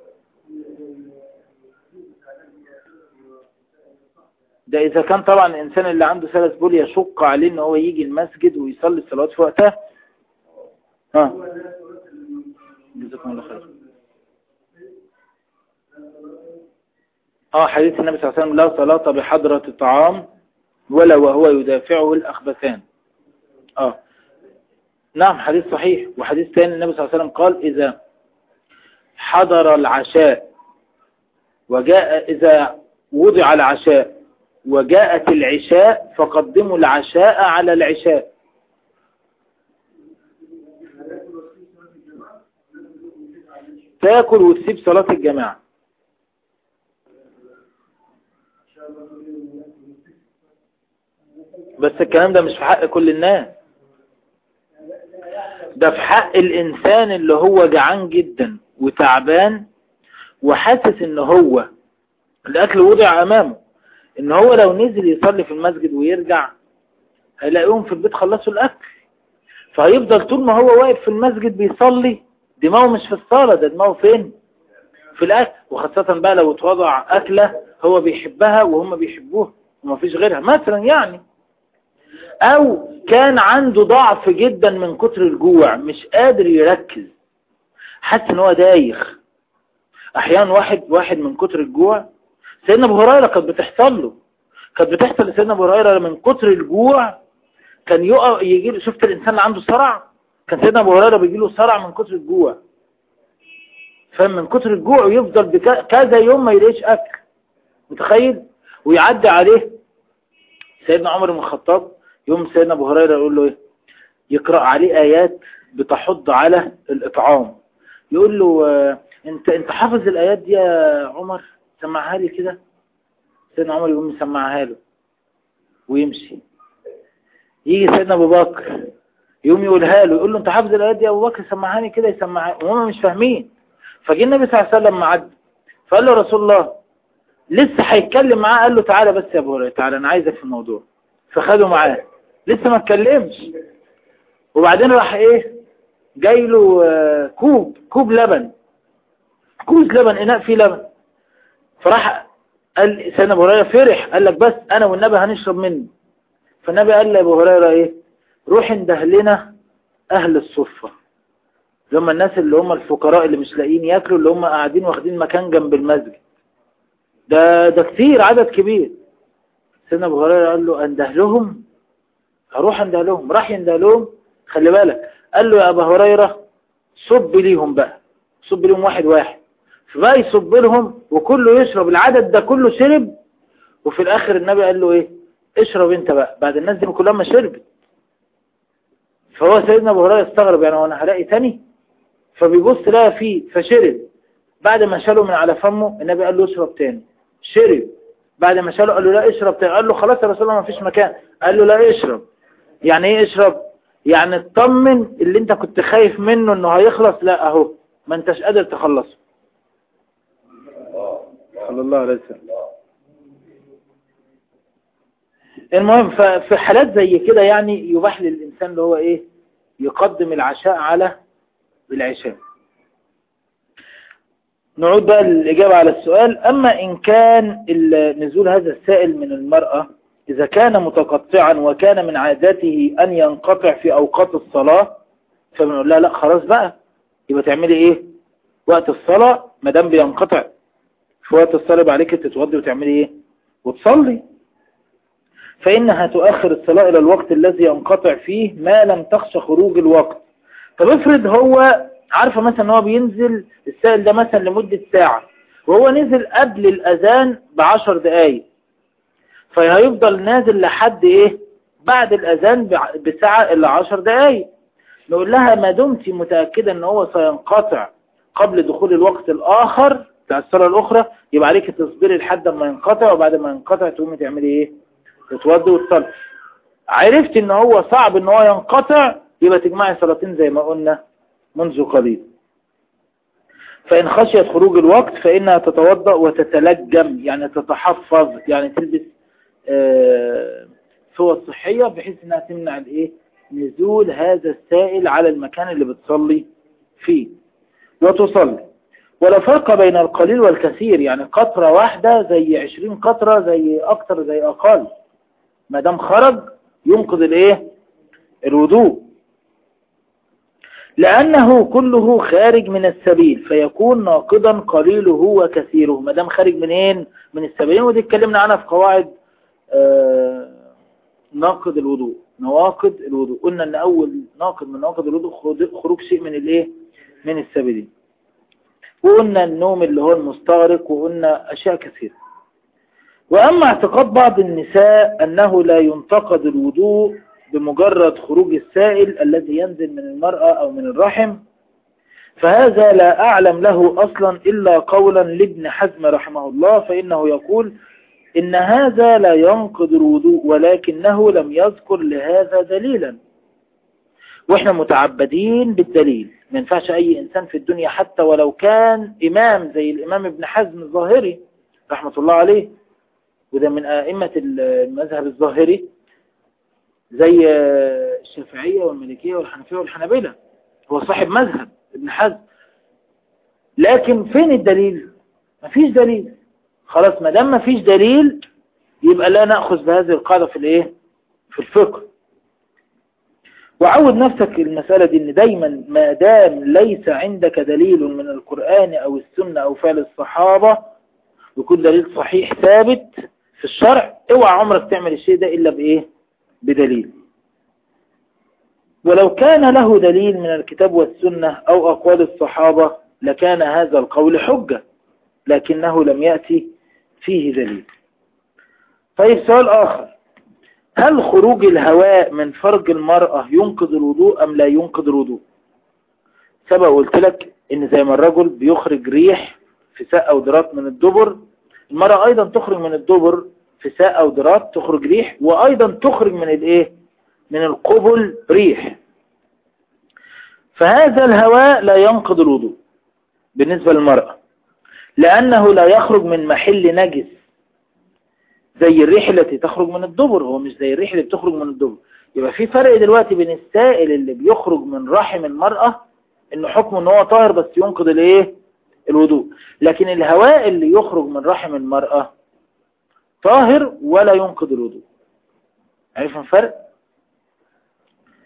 ده إذا كان طبعا الإنسان اللي عنده سلس بول يشق عليه إن هو يجي المسجد ويصلي الصلوات في وقتها ها جزاكم الله خير اه حديث النبي صلى الله عليه وسلم لا صلاة بحضرة الطعام ولا وهو يدافعه الأخبثان اه نعم حديث صحيح وحديث ثاني النبي صلى الله عليه وسلم قال إذا حضر العشاء وجاء إذا وضع العشاء وجاءت العشاء فقدموا العشاء على العشاء تاكل وتسيب صلاة الجماعة بس الكلام ده مش في حق كل الناس ده في حق الإنسان اللي هو جعان جدا وتعبان وحاسس ان هو الأكل وضع أمامه ان هو لو نزل يصلي في المسجد ويرجع هيلاقيهم في البيت خلصوا الأكل فهيفضل طول ما هو واقف في المسجد بيصلي دماغه مش في الصلاة ده دماغه فين في الأكل وخاصة بقى لو اتوضع أكلة هو بيحبها وهم بيحبوها ومفيش غيرها مثلا يعني او كان عنده ضعف جدا من كتر الجوع مش قادر يركز حاسس ان هو دايخ احيانا واحد واحد من كتر الجوع سيدنا ابو هريره كانت بتحصل له كانت بتحصل لسيدنا ابو هريره من كتر الجوع كان يقع يجي له شفت الانسان اللي عنده صرع كان سيدنا ابو هريره بيجي له صرع من كتر الجوع فاهم من كتر الجوع ويفضل كذا يوم ما يلاقيش اكل متخيل ويعدي عليه سيدنا عمر بن الخطاب يوم سيدنا ابو هريره يقول له ايه يقرأ عليه آيات بتحض على الإطعام يقول له انت انت حافظ الآيات دي يا عمر سمعها لي كده سيدنا عمر يقوم يسمعها له ويمشي يجي سيدنا ابو بكر يقوم يقولها له يقول له انت حافظ الآيات دي يا ابو بكر سمعها لي كده يسمعها وهم مش فاهمين فجي النبي صلى الله عليه وسلم معد فقال له رسول الله لسه هيتكلم معاه قال له تعالى بس يا ابو هريره تعالى انا عايزك في الموضوع فخده معاه لسه ما اتكلمش وبعدين راح ايه جاي له كوب كوب لبن كوز لبن اناء فيه لبن فراح قال سيدنا ابو هريره فرح قال لك بس انا والنبي هنشرب منه فالنبي قال لابو هريره ايه روح انده لنا اهل الصفة لما الناس اللي هم الفقراء اللي مش لاقيين ياكلوا اللي هم قاعدين واخدين مكان جنب المسجد ده ده كتير عدد كبير سيدنا ابو هريره قال له انده لهم هروح انده لهم راح ينده لهم خلي بالك قال له يا ابا هريره صب ليهم بقى صب ليهم واحد واحد فبقى يصب لهم وكله يشرب العدد ده كله شرب وفي الاخر النبي قال له ايه اشرب انت بقى بعد الناس دي كلها ما شربت فهو سيدنا ابو هريره استغرب يعني وانا هلاقي تاني فبيبص لها فيه فشرب بعد ما شاله من على فمه النبي قال له اشرب تاني شرب بعد ما شاله قال له لا اشرب تاني قال له خلاص يا رسول الله ما فيش مكان قال له لا اشرب يعني ايه اشرب يعني اطمن اللي انت كنت خايف منه انه هيخلص لا اهو ما انتش قادر تخلصه صلى الله عليه وسلم المهم ففي حالات زي كده يعني يباح للإنسان اللي هو إيه يقدم العشاء على العشاء نعود بقى للإجابة على السؤال أما إن كان نزول هذا السائل من المرأة إذا كان متقطعا وكان من عادته أن ينقطع في أوقات الصلاة فبنقول لها لا خلاص بقى يبقى تعملي إيه وقت الصلاة مدام بينقطع في وقت الصلاة يبقى عليك تتوضي وتعملي إيه وتصلي فإنها تؤخر الصلاة إلى الوقت الذي ينقطع فيه ما لم تخش خروج الوقت طب افرض هو عارفة مثلا ان هو بينزل السائل ده مثلا لمدة ساعة وهو نزل قبل الأذان بعشر دقايق فهيفضل نازل لحد ايه بعد الأذان بساعة إلا عشر دقايق نقول لها ما دمت متأكدة ان هو سينقطع قبل دخول الوقت الآخر بتاع الصلاة الأخرى يبقى عليك تصبري لحد ما ينقطع وبعد ما ينقطع تقومي تعملي ايه تتوضي وتصلي عرفت ان هو صعب ان هو ينقطع يبقى تجمعي صلاتين زي ما قلنا منذ قليل فإن خشيت خروج الوقت فإنها تتوضأ وتتلجم يعني تتحفظ يعني تلبس فوى صحية بحيث انها تمنع الايه نزول هذا السائل على المكان اللي بتصلي فيه وتصلي ولا فرق بين القليل والكثير يعني قطرة واحدة زي عشرين قطرة زي أكتر زي أقل ما دام خرج ينقض الايه الوضوء لأنه كله خارج من السبيل فيكون ناقضا قليله وكثيره ما دام خارج منين من السبيلين ودي اتكلمنا عنها في قواعد آه ناقض الوضوء نواقض الوضوء قلنا ان اول ناقض من نواقض الوضوء خروج شيء من الايه من السبيلين وقلنا النوم اللي هو المستغرق وقلنا اشياء كثيره وأما اعتقاد بعض النساء أنه لا ينتقد الوضوء بمجرد خروج السائل الذي ينزل من المرأة أو من الرحم فهذا لا أعلم له أصلا إلا قولا لابن حزم رحمه الله فإنه يقول إن هذا لا ينقض الوضوء ولكنه لم يذكر لهذا دليلا وإحنا متعبدين بالدليل ما ينفعش أي إنسان في الدنيا حتى ولو كان إمام زي الإمام ابن حزم الظاهري رحمة الله عليه وده من أئمة المذهب الظاهري زي الشافعية والمالكية والحنفية والحنابلة هو صاحب مذهب ابن حزم لكن فين الدليل مفيش دليل خلاص ما دام مفيش دليل يبقى لا نأخذ بهذه القاعدة في الايه في الفقه وعود نفسك المسألة دي ان دايما ما دام ليس عندك دليل من القرآن او السنة او فعل الصحابة يكون دليل صحيح ثابت في الشرع اوعى عمرك تعمل الشيء ده إلا بإيه بدليل ولو كان له دليل من الكتاب والسنة أو أقوال الصحابة لكان هذا القول حجة لكنه لم يأتي فيه دليل طيب سؤال آخر هل خروج الهواء من فرج المرأة ينقذ الوضوء أم لا ينقذ الوضوء سبق قلت لك إن زي ما الرجل بيخرج ريح في ساء أو درات من الدبر المرأة أيضا تخرج من الدبر في ساء أو درات تخرج ريح وأيضا تخرج من الإيه من القبل ريح فهذا الهواء لا ينقض الوضوء بالنسبة للمرأة لأنه لا يخرج من محل نجس زي الريح التي تخرج من الدبر هو مش زي الريح اللي بتخرج من الدبر يبقى في فرق دلوقتي بين السائل اللي بيخرج من رحم المرأة انه حكمه ان هو طاهر بس ينقض الايه الوضوء لكن الهواء اللي يخرج من رحم المرأة طاهر ولا ينقض الوضوء عرفوا الفرق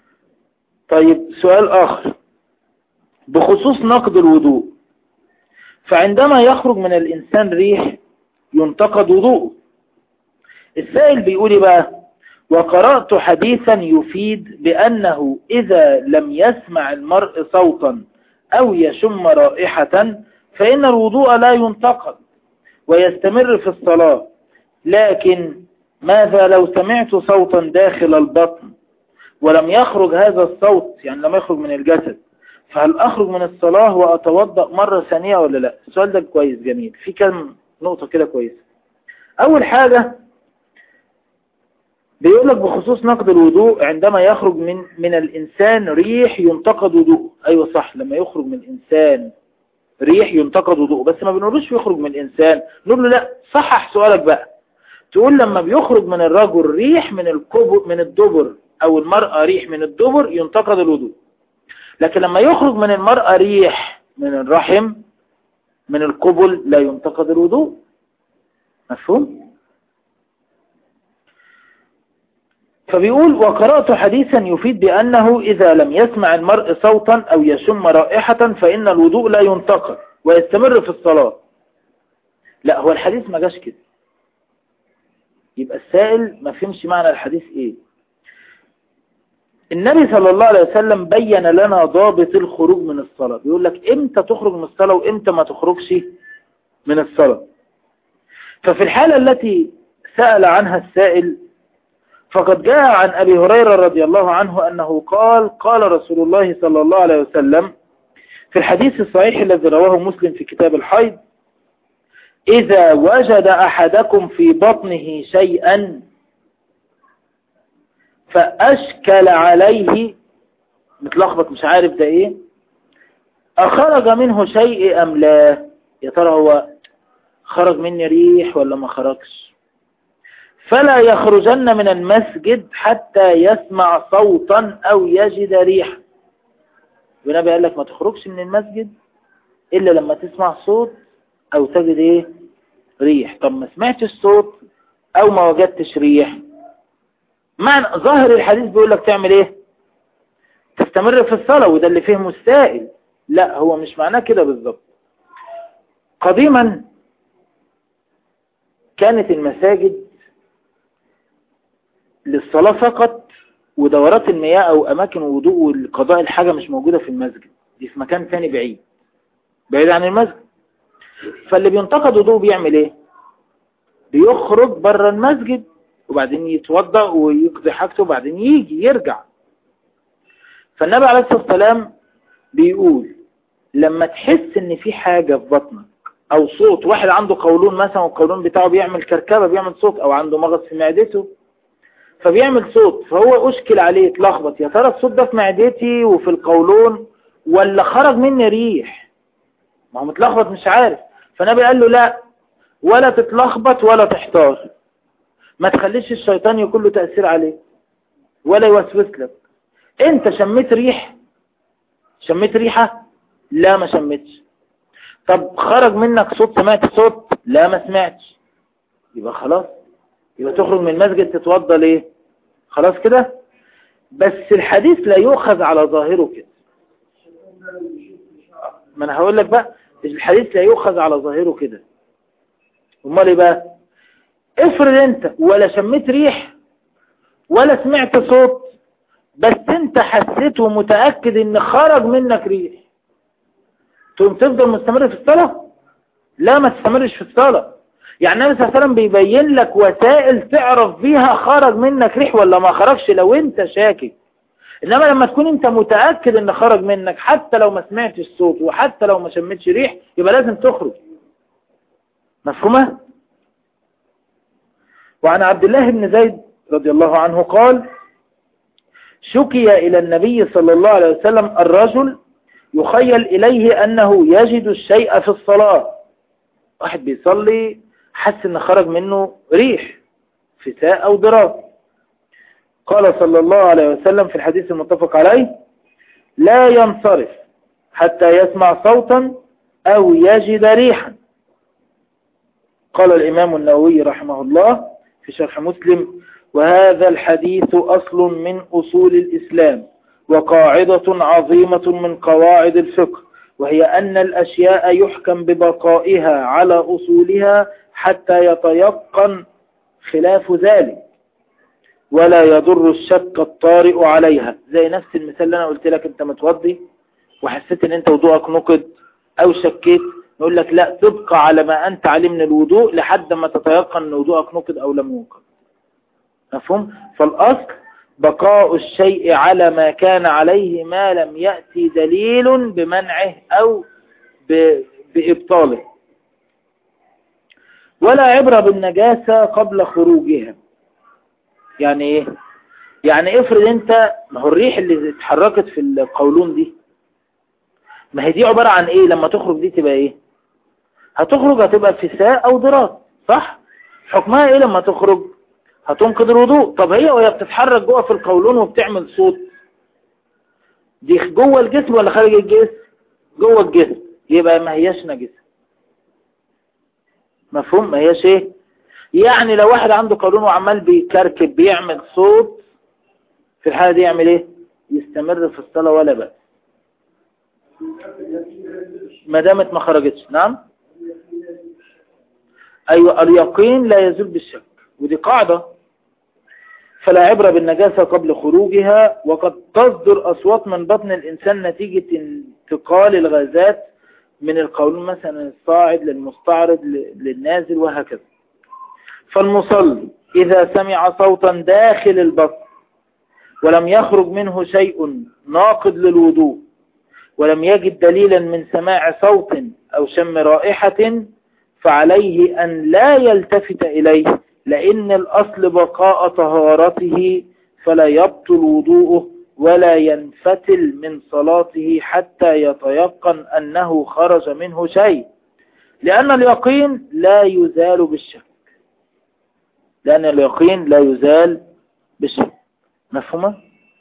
طيب سؤال آخر بخصوص نقد الوضوء فعندما يخرج من الإنسان ريح ينتقد وضوءه السائل بيقول إيه بقى وقرأت حديثا يفيد بأنه إذا لم يسمع المرء صوتا أو يشم رائحة فإن الوضوء لا ينتقد ويستمر في الصلاة لكن ماذا لو سمعت صوتا داخل البطن ولم يخرج هذا الصوت يعني لم يخرج من الجسد فهل أخرج من الصلاة وأتوضأ مرة ثانية ولا لا السؤال ده كويس جميل في كم نقطة كده كويسة أول حاجة بيقول لك بخصوص نقد الوضوء عندما يخرج من من الإنسان ريح ينتقد وضوءه أيوة صح لما يخرج من الإنسان ريح ينتقد وضوءه بس ما بنقولوش يخرج من الإنسان نقول له لا صحح سؤالك بقى تقول لما بيخرج من الرجل ريح من الكبر من الدبر أو المرأة ريح من الدبر ينتقد الوضوء لكن لما يخرج من المرأة ريح من الرحم من القبل لا ينتقد الوضوء مفهوم فبيقول وقرأت حديثا يفيد بأنه إذا لم يسمع المرء صوتا أو يشم رائحة فإن الوضوء لا ينتقد ويستمر في الصلاة لا هو الحديث ما جاش كده يبقى السائل ما فهمش معنى الحديث ايه النبي صلى الله عليه وسلم بين لنا ضابط الخروج من الصلاة بيقول لك امتى تخرج من الصلاة وامتى ما تخرجش من الصلاة ففي الحالة التي سأل عنها السائل فقد جاء عن أبي هريرة رضي الله عنه أنه قال قال رسول الله صلى الله عليه وسلم في الحديث الصحيح الذي رواه مسلم في كتاب الحيض إذا وجد أحدكم في بطنه شيئا فأشكل عليه متلخبط مش عارف ده ايه أخرج منه شيء أم لا يا ترى هو خرج مني ريح ولا ما خرجش فلا يخرجن من المسجد حتى يسمع صوتا أو يجد ريحا والنبي قال لك ما تخرجش من المسجد إلا لما تسمع صوت أو تجد إيه ريح طب ما سمعتش الصوت أو ما وجدتش ريح معنى ظاهر الحديث بيقول لك تعمل إيه تستمر في الصلاة وده اللي فهمه السائل لا هو مش معناه كده بالظبط قديما كانت المساجد للصلاة فقط ودورات المياه أو أماكن وضوء والقضاء الحاجة مش موجودة في المسجد دي في مكان ثاني بعيد بعيد عن المسجد فاللي بينتقد وضوء بيعمل ايه بيخرج بره المسجد وبعدين يتوضا ويقضي حاجته وبعدين يجي يرجع فالنبي عليه الصلاة والسلام بيقول لما تحس ان في حاجة في بطنك او صوت واحد عنده قولون مثلا والقولون بتاعه بيعمل كركبة بيعمل صوت او عنده مغص في معدته فبيعمل صوت فهو اشكل عليه اتلخبط يا ترى الصوت ده في معدتي وفي القولون ولا خرج مني ريح ما هو متلخبط مش عارف فالنبي قال له لا ولا تتلخبط ولا تحتار ما تخليش الشيطان يكون له تأثير عليك ولا يوسوس لك انت شميت ريح شميت ريحة لا ما شميتش طب خرج منك صوت سمعت صوت لا ما سمعتش يبقى خلاص يبقى تخرج من المسجد تتوضى ليه خلاص كده بس الحديث لا يؤخذ على ظاهره كده ما انا هقول لك بقى الحديث لا يؤخذ على ظاهره كده امال ايه بقى افرض انت ولا شميت ريح ولا سمعت صوت بس انت حسيت ومتأكد ان خرج منك ريح تقوم تفضل مستمر في الصلاة لا ما تستمرش في الصلاة يعني النبي صلى الله عليه وسلم بيبين لك وسائل تعرف بيها خرج منك ريح ولا ما خرجش لو انت شاكك انما لما تكون انت متأكد ان خرج منك حتى لو ما سمعتش الصوت وحتى لو ما شمتش ريح يبقى لازم تخرج مفهومة وعن عبد الله بن زيد رضي الله عنه قال شكي إلى النبي صلى الله عليه وسلم الرجل يخيل إليه أنه يجد الشيء في الصلاة واحد بيصلي حس أن خرج منه ريح فتاء أو ضراب قال صلى الله عليه وسلم في الحديث المتفق عليه لا ينصرف حتى يسمع صوتا أو يجد ريحا قال الإمام النووي رحمه الله في شرح مسلم وهذا الحديث أصل من أصول الإسلام وقاعدة عظيمة من قواعد الفقه وهي أن الأشياء يحكم ببقائها على أصولها حتى يتيقن خلاف ذلك ولا يضر الشك الطارئ عليها زي نفس المثال اللي أنا قلت لك أنت متوضي وحسيت أن أنت وضوءك نقد أو شكيت نقول لك لا تبقى على ما أنت عليه من الوضوء لحد ما تتيقن أن وضوءك نقد أو لم ينقض مفهوم فالأصل بقاء الشيء على ما كان عليه ما لم يأتي دليل بمنعه أو بإبطاله ولا عبرة بالنجاسة قبل خروجها يعني ايه يعني افرض انت ما هو الريح اللي اتحركت في القولون دي ما هي دي عبارة عن ايه لما تخرج دي تبقى ايه هتخرج هتبقى فساء او ضرار صح حكمها ايه لما تخرج هتنقض الوضوء طب هي وهي بتتحرك جوه في القولون وبتعمل صوت دي جوه الجسم ولا خارج الجسم جوه الجسم يبقى ما هياش نجسه مفهوم ما هياش ايه يعني لو واحد عنده قولون وعمال بيكركب بيعمل صوت في الحالة دي يعمل ايه يستمر في الصلاة ولا بأس ما دامت ما خرجتش نعم ايوه اليقين لا يزول بالشك ودي قاعدة فلا عبرة بالنجاسة قبل خروجها وقد تصدر أصوات من بطن الإنسان نتيجة انتقال الغازات من القولون مثلا الصاعد للمستعرض للنازل وهكذا فالمصلي إذا سمع صوتا داخل البطن ولم يخرج منه شيء ناقض للوضوء ولم يجد دليلا من سماع صوت أو شم رائحة فعليه أن لا يلتفت إليه لأن الأصل بقاء طهارته فلا يبطل وضوءه ولا ينفتل من صلاته حتى يتيقن أنه خرج منه شيء لأن اليقين لا يزال بالشك لأن اليقين لا يزال بالشك مفهومة؟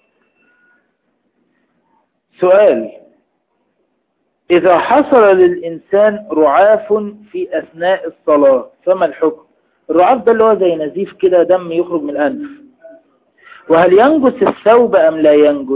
سؤال إذا حصل للإنسان رعاف في أثناء الصلاة فما الحكم؟ الرعاف ده اللي هو زي نزيف كده دم يخرج من الأنف وهل ينجس الثوب أم لا ينجس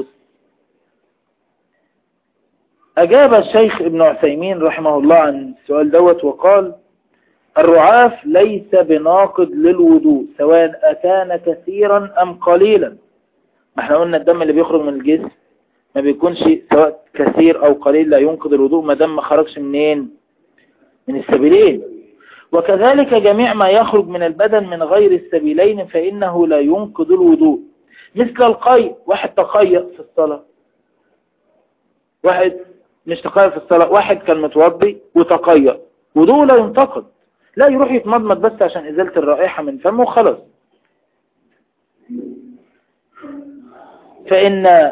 أجاب الشيخ ابن عثيمين رحمه الله عن السؤال دوت وقال الرعاف ليس بناقض للوضوء سواء أكان كثيرا أم قليلا ما احنا قلنا الدم اللي بيخرج من الجسم ما بيكونش سواء كثير أو قليل لا ينقض الوضوء ما دام ما خرجش منين من السبيلين وكذلك جميع ما يخرج من البدن من غير السبيلين فإنه لا ينقض الوضوء مثل القي واحد تقيأ في الصلاة واحد مش تقيأ في الصلاة واحد كان متوضي وتقيأ وضوء لا ينتقد لا يروح يتمضمض بس عشان إزالة الرائحة من فمه وخلص فإن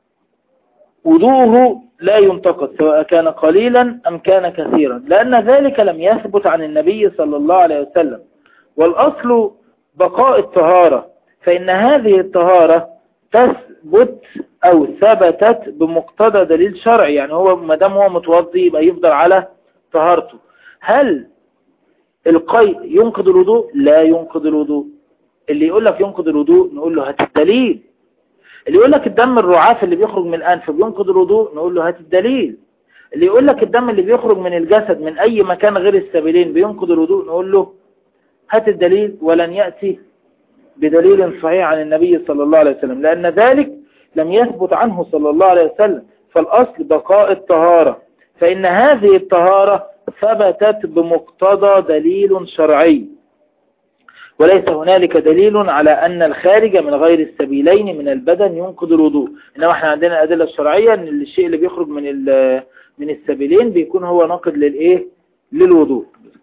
وضوءه لا ينتقد سواء كان قليلا أم كان كثيرا لأن ذلك لم يثبت عن النبي صلى الله عليه وسلم والأصل بقاء الطهارة فإن هذه الطهارة تثبت أو ثبتت بمقتضى دليل شرعي يعني هو ما دام هو متوضي يبقى يفضل على طهارته هل القيء ينقض الوضوء لا ينقض الوضوء اللي يقول لك ينقض الوضوء نقول له هات الدليل اللي يقول لك الدم الرعاف اللي بيخرج من الأنف بينقض الوضوء نقول له هات الدليل اللي يقول لك الدم اللي بيخرج من الجسد من أي مكان غير السبيلين بينقض الوضوء نقول له هات الدليل ولن يأتي بدليل صحيح عن النبي صلى الله عليه وسلم لأن ذلك لم يثبت عنه صلى الله عليه وسلم فالأصل بقاء الطهارة فإن هذه الطهارة ثبتت بمقتضى دليل شرعي وليس هنالك دليل على أن الخارج من غير السبيلين من البدن ينقض الوضوء إنما احنا عندنا الأدلة الشرعية أن الشيء اللي بيخرج من من السبيلين بيكون هو ناقض للإيه للوضوء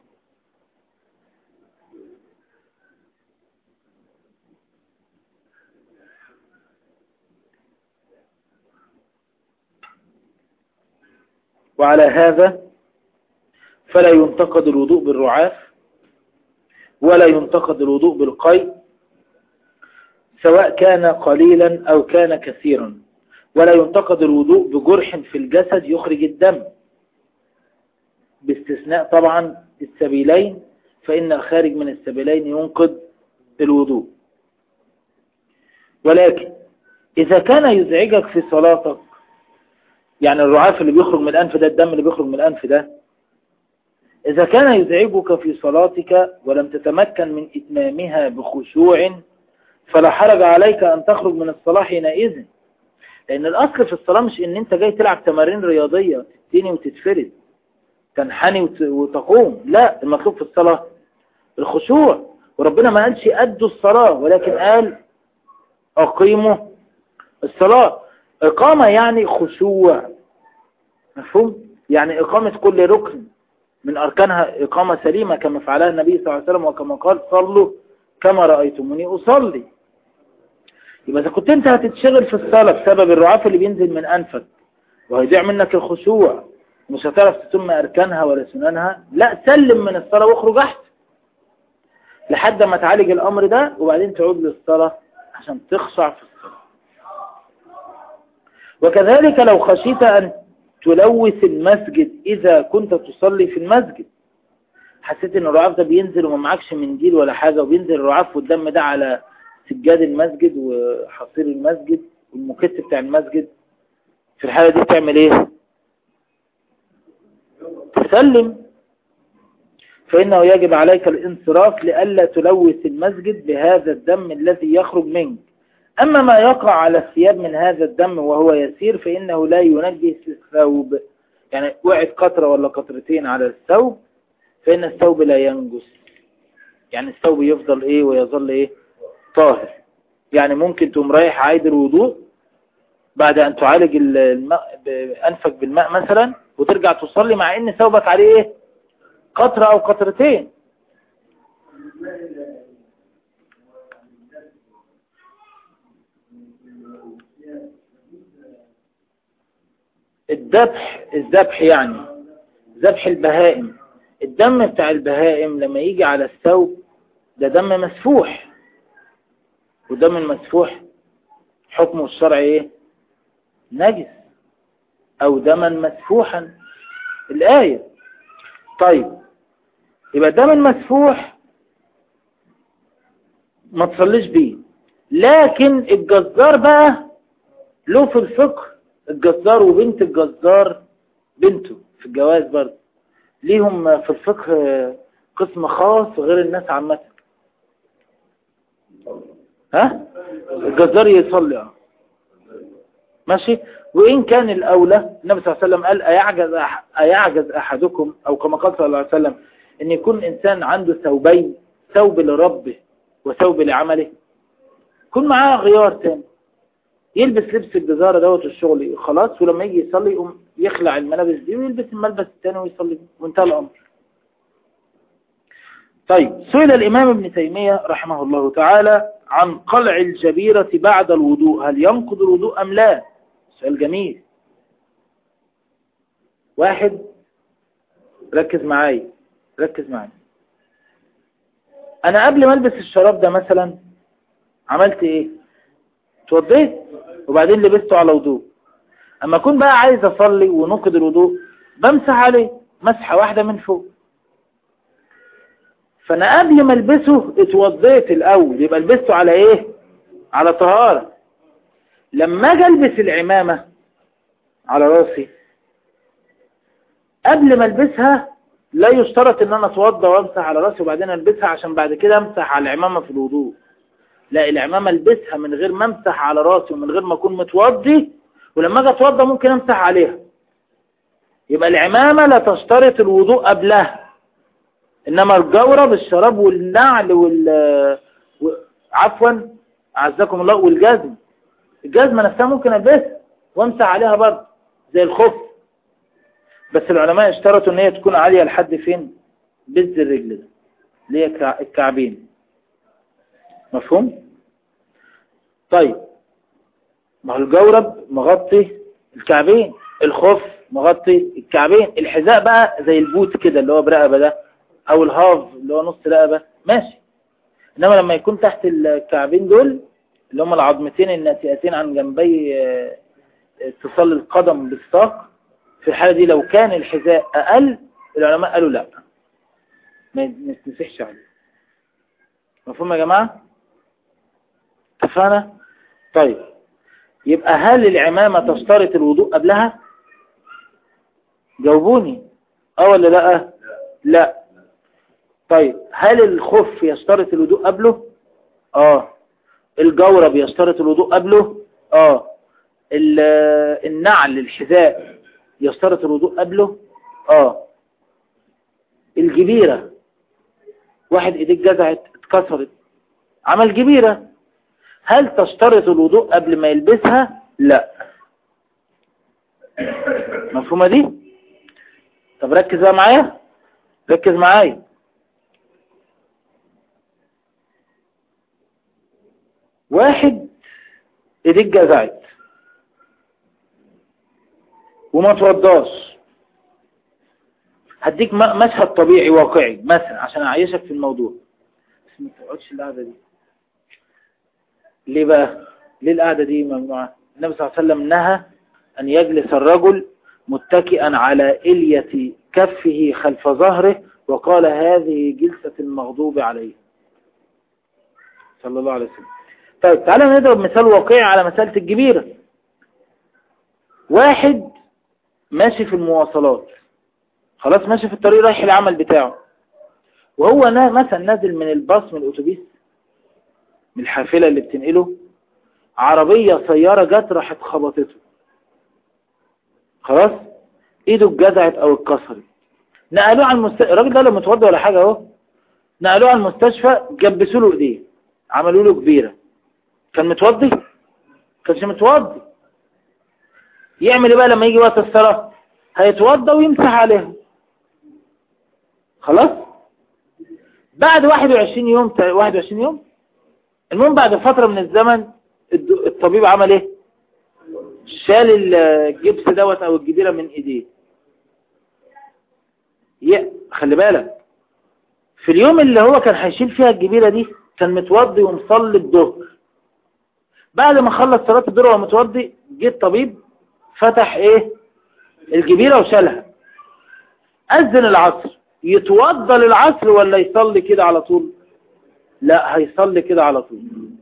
وعلى هذا فلا ينتقد الوضوء بالرعاف ولا ينتقد الوضوء بالقي سواء كان قليلا أو كان كثيرا ولا ينتقد الوضوء بجرح في الجسد يخرج الدم باستثناء طبعا السبيلين فإن الخارج من السبيلين ينقض الوضوء ولكن إذا كان يزعجك في صلاتك يعني الرعاف اللي بيخرج من الأنف ده الدم اللي بيخرج من الأنف ده إذا كان يزعجك في صلاتك ولم تتمكن من إتمامها بخشوع فلا حرج عليك أن تخرج من الصلاة حينئذ لأن الأصل في الصلاة مش إن أنت جاي تلعب تمارين رياضية تتني وتتفرد تنحني وتقوم لا المطلوب في الصلاة الخشوع وربنا ما قالش أدوا الصلاة ولكن قال أقيموا الصلاة إقامة يعني خشوع مفهوم؟ يعني إقامة كل ركن من أركانها إقامة سليمة كما فعلها النبي صلى الله عليه وسلم وكما قال صلوا كما رأيتموني أصلي يبقى إذا كنت أنت هتتشغل في الصلاة بسبب الرعاف اللي بينزل من أنفك وهيضيع منك الخشوع مش هتعرف تتم أركانها ولا سنانها لا سلم من الصلاة واخرج أحسن لحد ما تعالج الأمر ده وبعدين تعود للصلاة عشان تخشع في الصلاة وكذلك لو خشيت أن تلوث المسجد إذا كنت تصلي في المسجد حسيت ان الرعاف ده بينزل وما معكش منديل ولا حاجة وبينزل الرعاف والدم ده على سجاد المسجد وحصير المسجد والمكت بتاع المسجد في الحالة دي تعمل ايه تسلم فإنه يجب عليك الانصراف لئلا تلوث المسجد بهذا الدم الذي يخرج منك أما ما يقع على الثياب من هذا الدم وهو يسير فإنه لا ينجس الثوب يعني وقعت قطرة ولا قطرتين على الثوب فإن الثوب لا ينجس يعني الثوب يفضل إيه ويظل إيه طاهر يعني ممكن تقوم رايح عايد الوضوء بعد أن تعالج الماء أنفك بالماء مثلا وترجع تصلي مع إن ثوبك عليه إيه قطرة أو قطرتين الذبح الذبح يعني ذبح البهائم الدم بتاع البهائم لما يجي على الثوب ده دم مسفوح والدم المسفوح حكمه الشرعي ايه نجس او دما مسفوحا الآية طيب يبقى الدم المسفوح ما تصليش بيه لكن الجزار بقى له في الفقه الجزار وبنت الجزار بنته في الجواز برضه ليهم في الفقه قسم خاص غير الناس عامة ها الجزار يصلي ماشي وإن كان الأولى النبي صلى الله عليه وسلم قال أيعجز, أيعجز أحدكم أو كما قال صلى الله عليه وسلم أن يكون إنسان عنده ثوبين ثوب لربه وثوب لعمله يكون معاه غيار تاني يلبس لبس الجزارة دوت الشغل خلاص ولما يجي يصلي يقوم يخلع الملابس دي ويلبس الملبس الثاني ويصلي وانتهى الأمر طيب سئل الإمام ابن تيمية رحمه الله تعالى عن قلع الجبيرة بعد الوضوء هل ينقض الوضوء أم لا سؤال جميل واحد ركز معايا ركز معايا أنا قبل ما ألبس الشراب ده مثلا عملت إيه توضيت وبعدين لبسته على وضوء اما اكون بقى عايز اصلي ونقض الوضوء بمسح عليه مسحة واحدة من فوق فانا قبل ما البسه اتوضيت الاول يبقى لبسته على ايه على طهارة لما اجي البس العمامة على راسي قبل ما البسها لا يشترط ان انا اتوضى وامسح على راسي وبعدين البسها عشان بعد كده امسح على العمامة في الوضوء لا العمامة البسها من غير ما امسح على راسي ومن غير ما اكون متوضي ولما اجي اتوضى ممكن امسح عليها يبقى العمامة لا تشترط الوضوء قبلها انما الجورة بالشراب والنعل وال عفوا اعزكم الله والجزم الجزمة نفسها ممكن البسها وامسح عليها برضه زي الخف بس العلماء اشترطوا ان هي تكون عالية لحد فين بز الرجل ده اللي هي الكعبين مفهوم طيب ما هو الجورب مغطي الكعبين الخف مغطي الكعبين الحذاء بقى زي البوت كده اللي هو برقبة ده او الهاف اللي هو نص رقبة ماشي انما لما يكون تحت الكعبين دول اللي هم العظمتين الناتئتين عن جنبي اتصال القدم بالساق في الحالة دي لو كان الحذاء اقل العلماء قالوا لا ما يتنسحش عليه مفهوم يا جماعة اتفقنا طيب يبقى هل العمامة تشترط الوضوء قبلها جاوبوني اه ولا لا لا طيب هل الخف يشترط الوضوء قبله اه الجورب يشترط الوضوء قبله اه النعل الحذاء يشترط الوضوء قبله اه الجبيرة واحد ايديك جزعت اتكسرت عمل جبيرة هل تشترط الوضوء قبل ما يلبسها لا مفهومة دي طب ركز بقى معايا ركز معايا واحد ايديك جزعت وما توضاش هديك مشهد طبيعي واقعي مثلا عشان اعيشك في الموضوع بس ما تقعدش القعده دي ليه بقى ليه القعده دي ممنوعه النبي صلى الله عليه وسلم نهى ان يجلس الرجل متكئا على إلية كفه خلف ظهره وقال هذه جلسة المغضوب عليه صلى الله عليه وسلم طيب تعالى نضرب مثال واقعي على مسألة الجبيرة واحد ماشي في المواصلات خلاص ماشي في الطريق رايح العمل بتاعه وهو مثلا نازل من الباص من الأتوبيس من الحافلة اللي بتنقله عربية سيارة جت راحت خبطته خلاص ايده اتجزعت او اتكسرت نقلوه على المستشفى الراجل ده لا متوضى ولا حاجة اهو نقلوه على المستشفى جبسوا له ايديه عملوا له كبيرة كان متوضي كانش متوضي يعمل ايه بقى لما يجي وقت الصلاة هيتوضى ويمسح عليها خلاص بعد 21 يوم 21 يوم المهم بعد فترة من الزمن الطبيب عمل ايه شال الجبس دوت او الجديرة من ايديه خلي بالك في اليوم اللي هو كان هيشيل فيها الجبيرة دي كان متوضي ومصلي الظهر بعد ما خلص صلاة الظهر وهو متوضي جه الطبيب فتح ايه الجبيرة وشالها أذن العصر يتوضى للعصر ولا يصلي كده على طول لا هيصلي كده على طول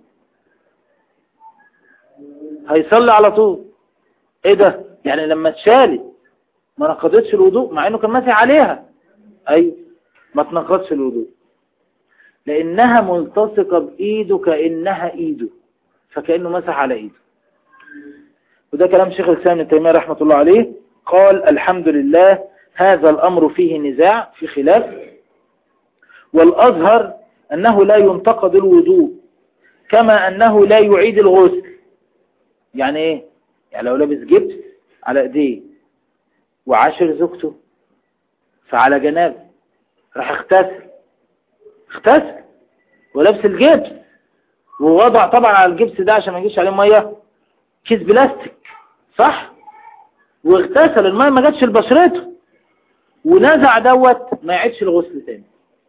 هيصلي على طول ايه ده يعني لما اتشالت ما نقضتش الوضوء مع انه كان ماسح عليها ايوه ما تنقضش الوضوء لانها ملتصقة بايده كأنها ايده فكأنه مسح على ايده وده كلام شيخ الإسلام ابن تيمية رحمة الله عليه قال الحمد لله هذا الأمر فيه نزاع في خلاف والأظهر أنه لا ينتقد الوضوء كما أنه لا يعيد الغسل يعني إيه؟ يعني لو لابس جبس على ايديه وعاشر زوجته فعلى جنابه راح اغتسل اغتسل ولابس الجبس ووضع طبعا على الجبس ده عشان ما يجيش عليه ميه كيس بلاستيك صح واغتسل الماء ما جاتش لبشرته ونزع دوت ما يعيدش الغسل تاني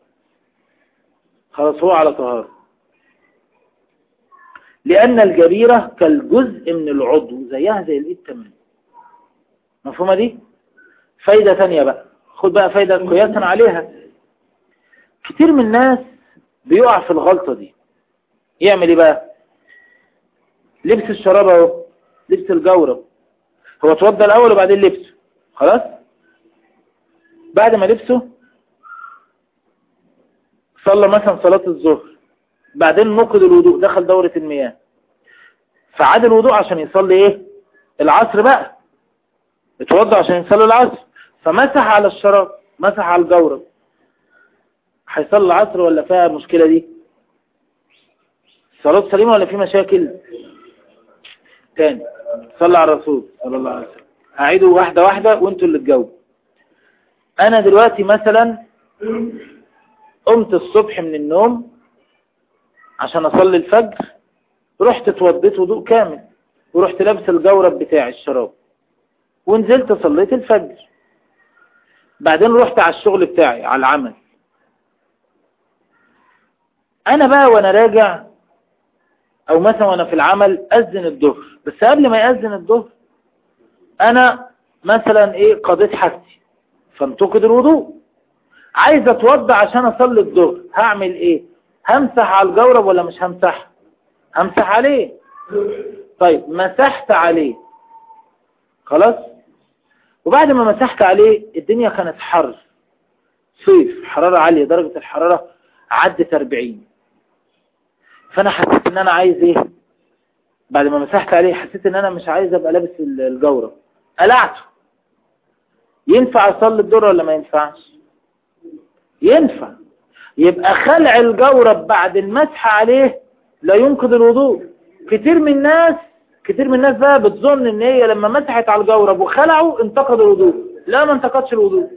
خلاص هو على طهارة لأن الجريرة كالجزء من العضو زيها زي الإيد تمام مفهومة دي فايدة تانية بقى خد بقى فايدة قياسا عليها كتير من الناس بيقع في الغلطة دي يعمل ايه بقى لبس الشراب اهو لبس الجورب هو اتوضى الاول وبعدين لبسه خلاص بعد ما لبسه صلى مثلا صلاة الظهر بعدين نقض الوضوء دخل دورة المياه فعاد الوضوء عشان يصلي ايه العصر بقى اتوضى عشان يصلي العصر فمسح على الشراب مسح على الجورب هيصلي العصر ولا فيها مشكلة دي صلاة سليمة ولا في مشاكل تاني صلى على الرسول صلى الله عليه وسلم هعيده واحدة واحدة وانتوا اللي تجاوبوا انا دلوقتي مثلا قمت الصبح من النوم عشان اصلي الفجر رحت اتوضيت وضوء كامل ورحت لابس الجورب بتاعي الشراب ونزلت صليت الفجر بعدين رحت على الشغل بتاعي على العمل انا بقى وانا راجع او مثلا وانا في العمل اذن الظهر بس قبل ما يأذن الظهر انا مثلا ايه قضيت حاجتي فانتقد الوضوء عايز اتوضى عشان اصلي الظهر هعمل ايه همسح على الجورب ولا مش همسح همسح عليه طيب مسحت عليه خلاص وبعد ما مسحت عليه الدنيا كانت حر صيف حرارة عالية درجة الحرارة عدت 40 فانا حسيت ان انا عايز ايه بعد ما مسحت عليه حسيت ان انا مش عايز ابقى لابس الجورة قلعته ينفع اصلي الدور ولا ما ينفعش ينفع يبقى خلع الجورب بعد المسح عليه لا ينقض الوضوء كتير من الناس كتير من الناس بقى بتظن ان هي لما مسحت على الجورب وخلعوا انتقد الوضوء لا ما انتقدش الوضوء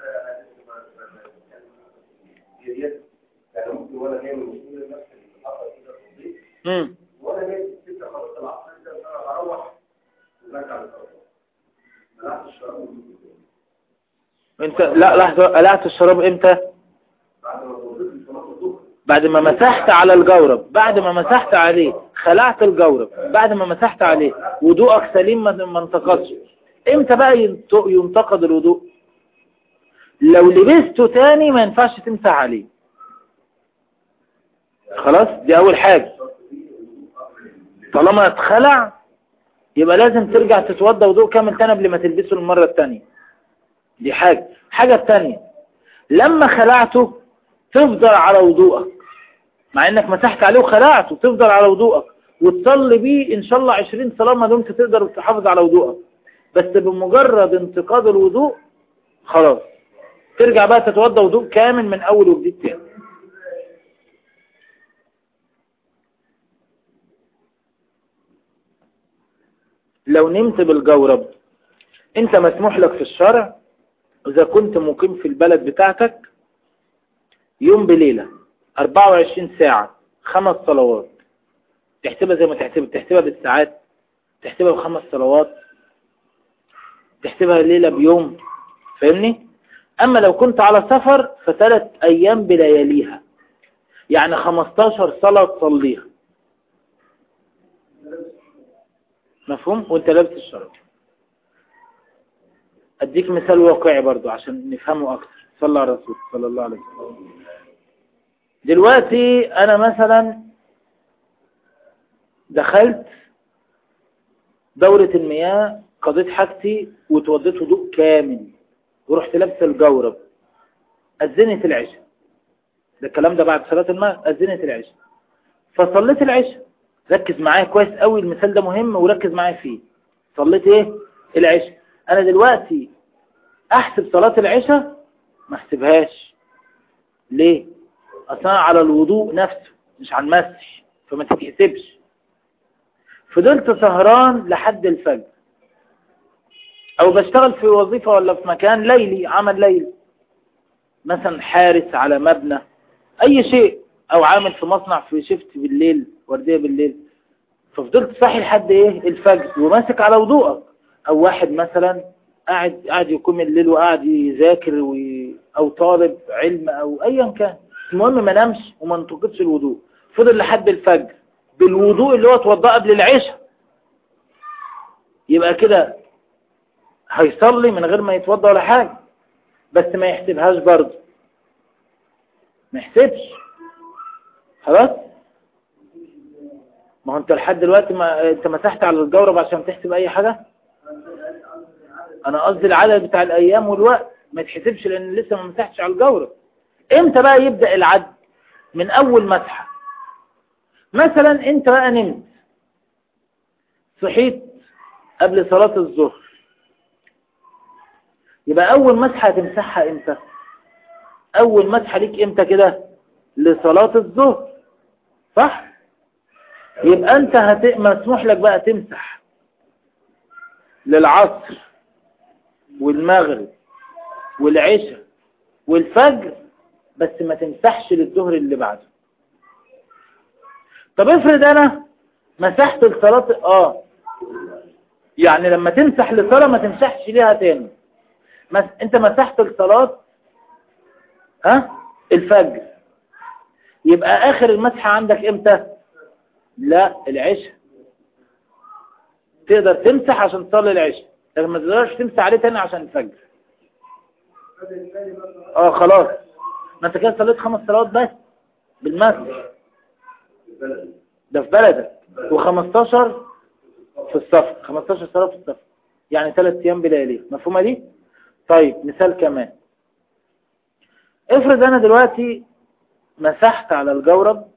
امم انت لا لحظة قلعت الشراب امتى بعد ما مسحت على الجورب بعد ما مسحت عليه خلعت الجورب بعد ما مسحت عليه وضوءك سليم ما انتقدش امتى بقى ينتقد الوضوء لو لبسته تاني ما ينفعش تمسح عليه خلاص دي اول حاجة طالما اتخلع يبقى لازم ترجع تتوضى وضوء كامل تاني قبل ما تلبسه المرة التانية دي حاجة حاجة التانية لما خلعته تفضل على وضوءك مع انك مسحت عليه وخلعته تفضل على وضوءك وتصلي بيه ان شاء الله 20 صلاة ما دمت تقدر تحافظ على وضوءك بس بمجرد انتقاد الوضوء خلاص ترجع بقى تتوضى وضوء كامل من اول وجديد تاني لو نمت بالجورب انت مسموح لك في الشرع اذا كنت مقيم في البلد بتاعتك يوم بليلة 24 ساعة خمس صلوات تحسبها زي ما تحسبها تحسبها بالساعات تحسبها بخمس صلوات تحسبها ليلة بيوم فاهمني اما لو كنت على سفر فثلاث ايام بلياليها يعني 15 صلاة تصليها مفهوم وانت لابس الشرط اديك مثال واقعي برضو عشان نفهمه اكتر صلى على الرسول صلى الله عليه وسلم دلوقتي انا مثلا دخلت دورة المياه قضيت حاجتي وتوضيت هدوء كامل ورحت لابس الجورب أذنت العشاء ده الكلام ده بعد صلاة الماء أذنت العشاء فصليت العشاء ركز معايا كويس قوي المثال ده مهم وركز معايا فيه صليت ايه العشاء انا دلوقتي احسب صلاة العشاء ما احسبهاش ليه اصلا على الوضوء نفسه مش على المسح فما تتحسبش فضلت سهران لحد الفجر او بشتغل في وظيفة ولا في مكان ليلي عمل ليلي مثلا حارس على مبنى اي شيء او عامل في مصنع في شفت بالليل وردية بالليل ففضلت صاحي لحد ايه الفجر وماسك على وضوءك او واحد مثلا قاعد قاعد يقوم الليل وقاعد يذاكر و... او طالب علم او ايا كان المهم ما نامش وما انتقدش الوضوء فضل لحد الفجر بالوضوء اللي هو اتوضاه قبل العشاء يبقى كده هيصلي من غير ما يتوضى ولا حاجة بس ما يحسبهاش برضه ما يحسبش خلاص ما هو انت لحد دلوقتي ما انت مسحت على الجورب عشان تحسب اي حاجة انا قصدي العدد بتاع الايام والوقت ما يتحسبش لان لسه ما مسحتش على الجورب امتى بقى يبدأ العد من اول مسحة مثلا انت بقى نمت صحيت قبل صلاة الظهر يبقى اول مسحة تمسحها امتى اول مسحة ليك امتى كده لصلاة الظهر صح يبقى انت هت... مسموح لك بقى تمسح للعصر والمغرب والعشاء والفجر بس ما تمسحش للظهر اللي بعده طب افرض انا مسحت الصلاة اه يعني لما تمسح للصلاة ما تمسحش ليها تاني مس... انت مسحت الصلاة ها الفجر يبقى اخر المسحة عندك امتى لا العشاء تقدر تمسح عشان تصلي العشاء لكن ما تقدرش تمسح عليه تاني عشان الفجر اه خلاص ما انت كده صليت خمس صلوات بس بالمسح ده في بلدك و15 في السفر 15 صلاة في السفر يعني ثلاث أيام بليالي مفهومة دي طيب مثال كمان افرض أنا دلوقتي مسحت على الجورب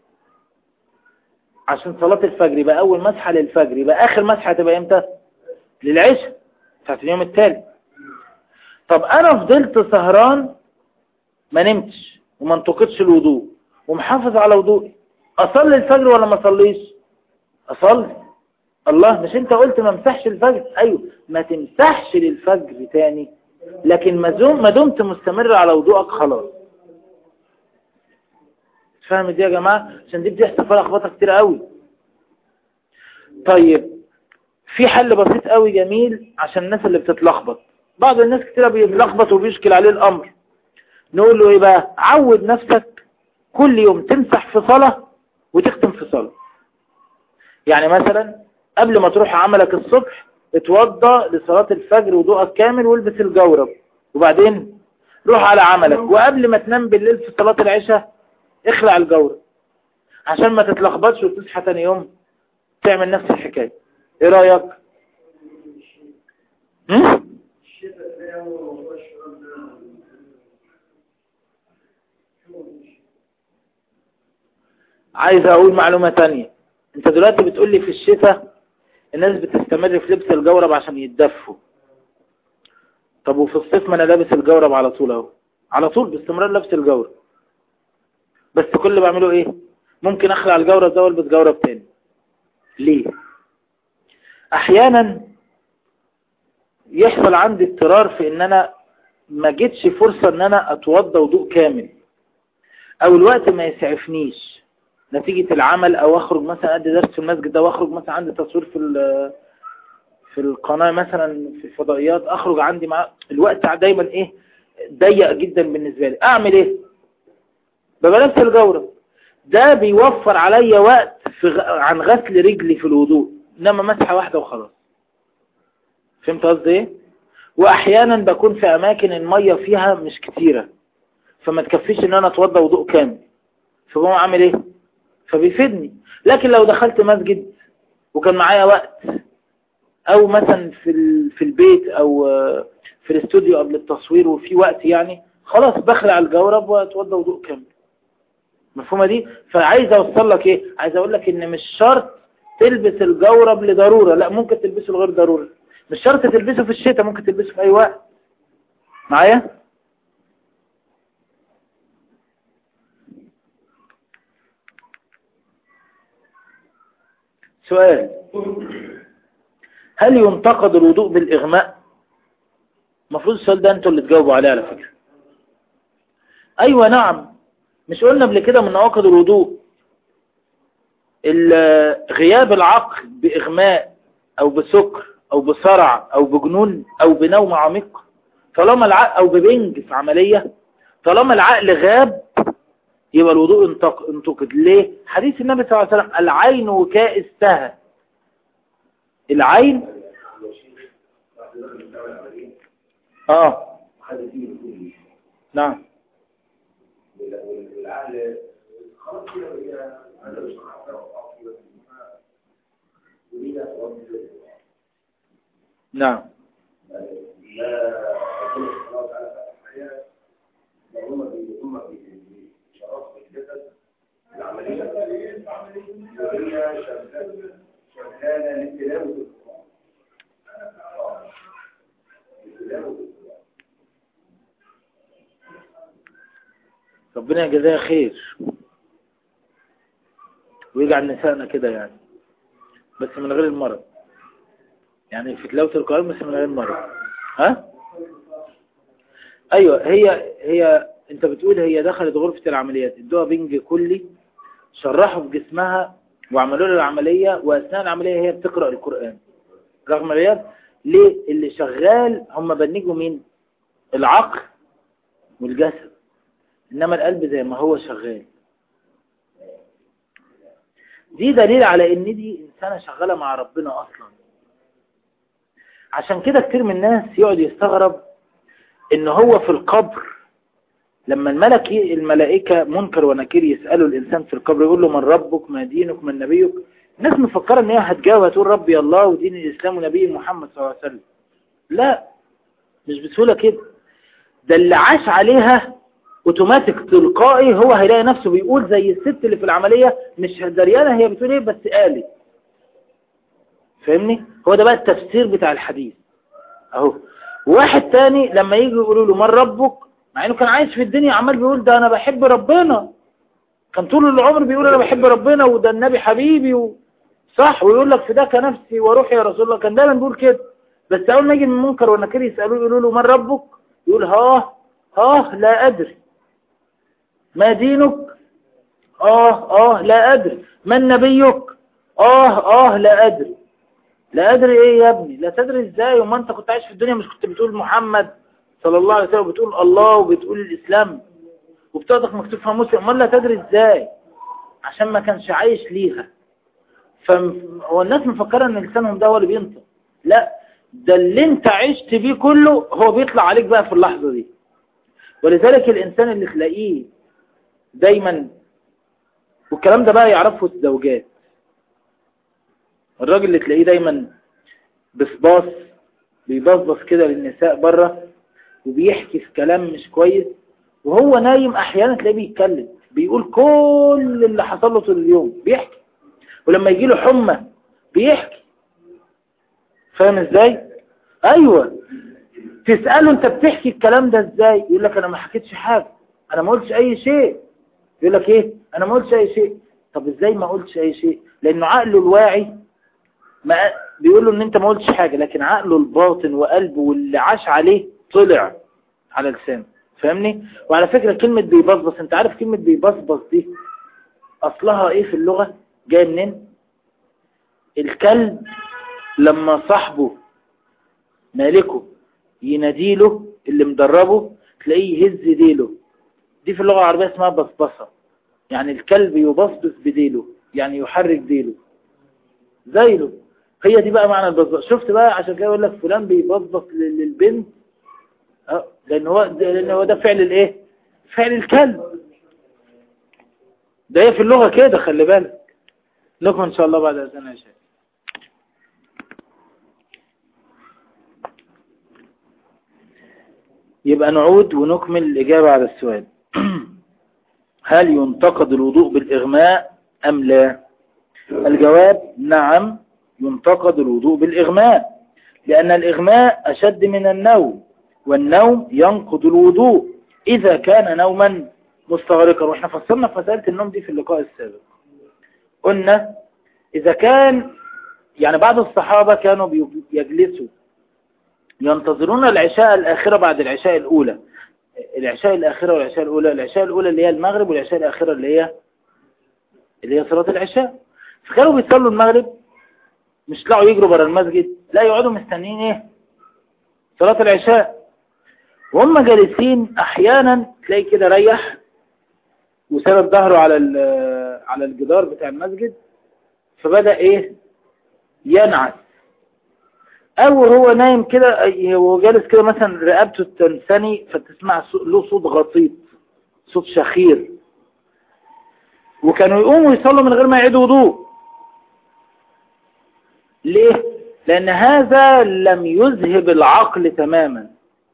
عشان صلاة الفجر يبقى أول مسحة للفجر يبقى آخر مسحة تبقى إمتى للعشاء بتاعت اليوم التالي طب أنا فضلت سهران ما نمتش وما انتقدش الوضوء ومحافظ على وضوئي أصلي الفجر ولا ما أصليش أصلي الله مش انت قلت ما مسحش الفجر ايوه ما تمسحش للفجر تاني لكن ما دمت مستمر على وضوءك خلاص فاهم دي يا جماعة عشان دي بتحصل فيها لخبطه كتير قوي طيب في حل بسيط قوي جميل عشان الناس اللي بتتلخبط بعض الناس كتير بيتلخبط وبيشكل عليه الامر نقول له ايه بقى عود نفسك كل يوم تمسح في صلاة وتختم في صلاة يعني مثلا قبل ما تروح عملك الصبح اتوضى لصلاة الفجر وضوءك كامل والبس الجورب وبعدين روح على عملك وقبل ما تنام بالليل في صلاة العشاء اخلع الجورب عشان ما تتلخبطش وتصحى تاني يوم تعمل نفس الحكاية ايه رأيك عايز اقول معلومة تانية انت دلوقتي بتقول لي في الشتاء الناس بتستمر في لبس الجورب عشان يتدفوا طب وفي الصيف ما انا لابس الجورب على طول اهو على طول باستمرار لابس الجورب بس كل اللي بعمله ايه ممكن اخلع الجورب ده والبس جورب تاني ليه احيانا يحصل عندي اضطرار في ان انا ما جتش فرصة ان انا اتوضى وضوء كامل او الوقت ما يسعفنيش نتيجة العمل او اخرج مثلا ادي درس في المسجد ده واخرج مثلا عندي تصوير في في القناة مثلا في الفضائيات اخرج عندي مع الوقت دايما ايه ضيق جدا بالنسبة لي اعمل ايه ببقى نفس الجورة ده بيوفر عليا وقت في غ... عن غسل رجلي في الوضوء انما مسحة واحدة وخلاص فهمت قصدي ايه واحيانا بكون في اماكن المية فيها مش كتيرة فما تكفيش ان انا اتوضى وضوء كامل فبقوم اعمل ايه فبيفيدني لكن لو دخلت مسجد وكان معايا وقت او مثلا في في البيت او في الاستوديو قبل التصوير وفي وقت يعني خلاص بخلع الجورب واتوضى وضوء كامل مفهومة دي فعايز اوصل لك ايه عايز اقول لك ان مش شرط تلبس الجورب لضرورة لا ممكن تلبسه لغير ضرورة مش شرط تلبسه في الشتاء ممكن تلبسه في اي وقت معايا سؤال هل ينتقد الوضوء بالإغماء المفروض السؤال ده انتوا اللي تجاوبوا عليه على فكرة ايوه نعم مش قلنا قبل كده من نواقض الوضوء غياب العقل بإغماء أو بسكر أو بصرع أو بجنون أو بنوم عميق طالما العقل أو ببنج في عملية طالما العقل غاب يبقى الوضوء انتقد ليه حديث النبي صلى الله عليه وسلم العين وكاء السهى العين اه نعم نعم العملية وهي شغالة لتلاوة ربنا يجزاها خير ويجعل نسائنا كده يعني بس من غير المرض يعني في تلاوة القرآن بس من غير المرض ها ايوه هي هي انت بتقول هي دخلت غرفة العمليات ادوها بنج كلي شرحوا في جسمها وعملوا لها العملية واثناء العملية هي بتقرأ القرآن رغم الرياض ليه اللي شغال هم بنجوا مين العقل والجسد انما القلب زي ما هو شغال دي دليل على ان دي انسانة شغالة مع ربنا اصلا عشان كده كتير من الناس يقعد يستغرب ان هو في القبر لما الملك الملائكة منكر ونكير يسألوا الإنسان في القبر يقول له من ربك ما دينك من نبيك الناس مفكرة ان هي هتجاوب هتقول ربي الله ودين الاسلام ونبي محمد صلى الله عليه وسلم لا مش بسهولة كده ده اللي عاش عليها اوتوماتيك تلقائي هو هيلاقي نفسه بيقول زي الست اللي في العملية مش دريانة هي بتقول ايه بس قالت فاهمني هو ده بقى التفسير بتاع الحديث اهو واحد تاني لما يجي يقولوا له من ربك مع انه كان عايش في الدنيا عمال بيقول ده انا بحب ربنا كان طول العمر بيقول انا بحب ربنا وده النبي حبيبي و... صح ويقول لك فداك نفسي واروح يا رسول الله كان دايما بيقول كده بس اول ما يجي من منكر ونكير يسالوه يقولوا له من ربك يقول ها ها لا ادري ما دينك اه اه لا ادري من نبيك اه اه لا ادري لا ادري ايه يا ابني لا تدري ازاي وما انت كنت عايش في الدنيا مش كنت بتقول محمد صلى الله عليه وسلم وبتقول الله وبتقول الاسلام وبتقعدك مكتوب فيها مسلم امال لا تدري ازاي عشان ما كانش عايش ليها فهو الناس مفكره ان لسانهم ده هو اللي بينطق لا ده اللي انت عشت بيه كله هو بيطلع عليك بقى في اللحظة دي ولذلك الانسان اللي تلاقيه دايما والكلام ده بقى يعرفه الزوجات الراجل اللي تلاقيه دايما بصباص بيبصبص كده للنساء بره وبيحكي في كلام مش كويس وهو نايم احيانا تلاقيه بيتكلم بيقول كل اللي حصل له طول اليوم بيحكي ولما يجي له حمى بيحكي فاهم ازاي ايوه تسأله انت بتحكي الكلام ده ازاي يقول لك انا ما حكيتش حاجة انا ما قلتش اي شيء يقول لك ايه انا ما قلتش اي شيء طب ازاي ما قلتش اي شيء لانه عقله الواعي ما بيقول له ان انت ما قلتش حاجة لكن عقله الباطن وقلبه واللي عاش عليه طلع على لسانه فاهمني وعلى فكرة كلمة بيبصبص انت عارف كلمة بيبصبص دي اصلها ايه في اللغة جاي منين الكلب لما صاحبه مالكه يناديله اللي مدربه تلاقيه يهز ديله دي في اللغة العربية اسمها بصبصة يعني الكلب يبصبص بديله يعني يحرك ديله زيله هي دي بقى معنى البصبص شفت بقى عشان كده يقول لك فلان بيبصبص للبنت اه لان هو لان هو ده فعل الايه فعل الكلب ده هي في اللغة كده خلي بالك لكم ان شاء الله بعد اذان يا شيخ يبقى نعود ونكمل الإجابة على السؤال هل ينتقد الوضوء بالإغماء أم لا الجواب نعم ينتقد الوضوء بالإغماء لأن الإغماء أشد من النوم والنوم ينقض الوضوء إذا كان نوما مستغرقا وإحنا فصلنا في مسألة النوم دي في اللقاء السابق قلنا إذا كان يعني بعض الصحابة كانوا يجلسوا ينتظرون العشاء الآخرة بعد العشاء الأولى العشاء الآخرة والعشاء الأولى العشاء الأولى اللي هي المغرب والعشاء الآخرة اللي هي اللي هي صلاة العشاء فكانوا بيصلوا المغرب مش طلعوا يجروا برا المسجد لا يقعدوا مستنيين ايه صلاة العشاء وهم جالسين احيانا تلاقي كده ريح وسبب ظهره على على الجدار بتاع المسجد فبدأ ايه ينعس او هو نايم كده هو جالس كده مثلا رقبته تنثني فتسمع له صوت غطيط صوت شخير وكانوا يقوموا يصلوا من غير ما يعيدوا وضوء ليه لان هذا لم يذهب العقل تماما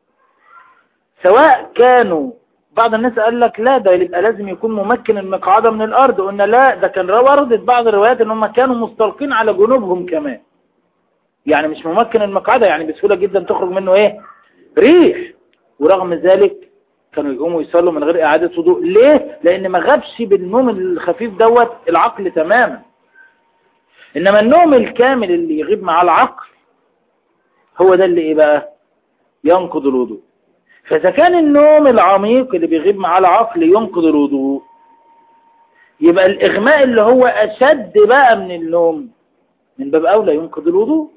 سواء كانوا بعض الناس قال لك لا ده يبقى لازم يكون ممكن المقعدة من الارض قلنا لا ده كان وردت بعض الروايات ان هم كانوا مستلقين على جنوبهم كمان يعني مش ممكن المقعدة يعني بسهولة جدا تخرج منه ايه ريح ورغم ذلك كانوا يقوموا يصلوا من غير اعادة وضوء ليه لان ما غابش بالنوم الخفيف دوت العقل تماما انما النوم الكامل اللي يغيب مع العقل هو ده اللي ايه بقى ينقض الوضوء فاذا كان النوم العميق اللي بيغيب مع العقل ينقض الوضوء يبقى الاغماء اللي هو اشد بقى من النوم من باب اولى ينقض الوضوء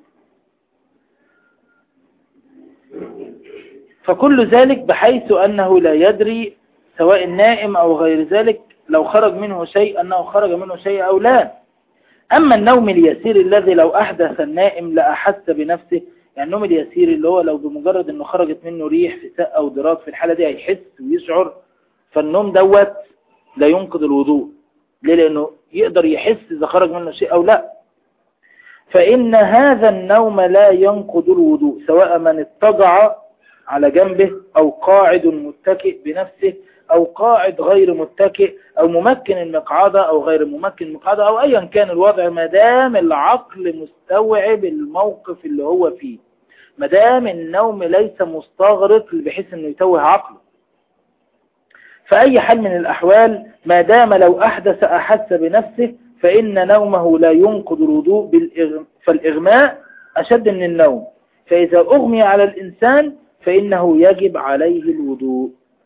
فكل ذلك بحيث أنه لا يدري سواء النائم أو غير ذلك لو خرج منه شيء أنه خرج منه شيء أو لا أما النوم اليسير الذي لو أحدث النائم لأحس بنفسه يعني النوم اليسير اللي هو لو بمجرد أنه خرجت منه ريح في ساء أو ضراد في الحالة دي هيحس ويشعر فالنوم دوت لا ينقض الوضوء ليه لأنه يقدر يحس إذا خرج منه شيء أو لا فإن هذا النوم لا ينقض الوضوء سواء من اتضع على جنبه أو قاعد متكئ بنفسه أو قاعد غير متكئ أو ممكن المقعدة أو غير ممكن المقعدة أو أيا كان الوضع ما دام العقل مستوعب الموقف اللي هو فيه ما دام النوم ليس مستغرق بحيث أنه يتوه عقله فأي حال من الأحوال ما دام لو أحدث أحس بنفسه فإن نومه لا ينقض الوضوء فالإغماء أشد من النوم فإذا أغمي على الإنسان فإنه يجب عليه الوضوء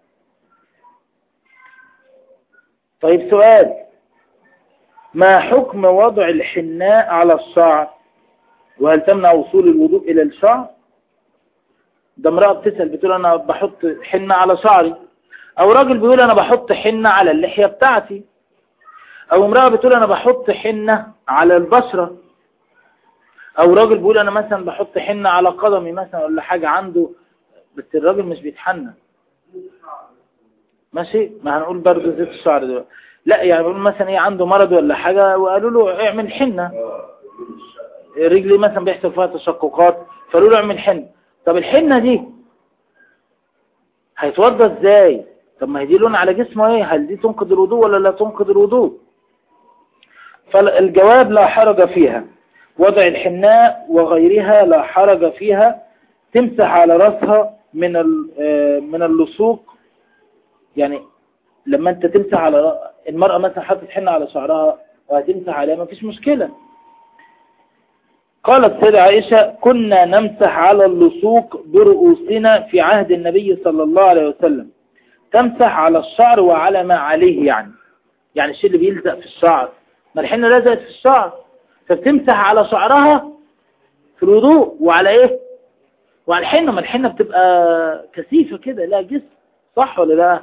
طيب سؤال ما حكم وضع الحناء على الشعر وهل تمنع وصول الوضوء إلى الشعر ده امرأة بتسأل بتقول أنا بحط حنة على شعري أو راجل بيقول أنا بحط حنة على اللحية بتاعتي أو امرأة بتقول أنا بحط حنة على البشرة أو راجل بيقول أنا مثلا بحط حنة على قدمي مثلا ولا حاجة عنده بس الراجل مش بيتحنى ماشي ما هنقول برضه زيت الشعر دلوقتي لا يعني بيقول مثلا ايه عنده مرض ولا حاجة وقالوا له اعمل حنة رجلي مثلا بيحصل فيها تشققات فقالوا له اعمل حنة طب الحنة دي هيتوضى ازاي طب ما هي دي لون على جسمه ايه هل دي تنقض الوضوء ولا لا تنقض الوضوء فالجواب لا حرج فيها وضع الحناء وغيرها لا حرج فيها تمسح على رأسها من من اللصوق يعني لما انت تمسح على المرأة مثلا حطت حنة على شعرها وهتمسح عليها ما فيش مشكلة قالت سيدة عائشة كنا نمسح على اللصوق برؤوسنا في عهد النبي صلى الله عليه وسلم تمسح على الشعر وعلى ما عليه يعني يعني الشيء اللي بيلزق في الشعر ما الحنة لزقت في الشعر فبتمسح على شعرها في الوضوء وعلى ايه وعلى الحنة ما الحنة بتبقى كثيفة كده لا جسم صح ولا لا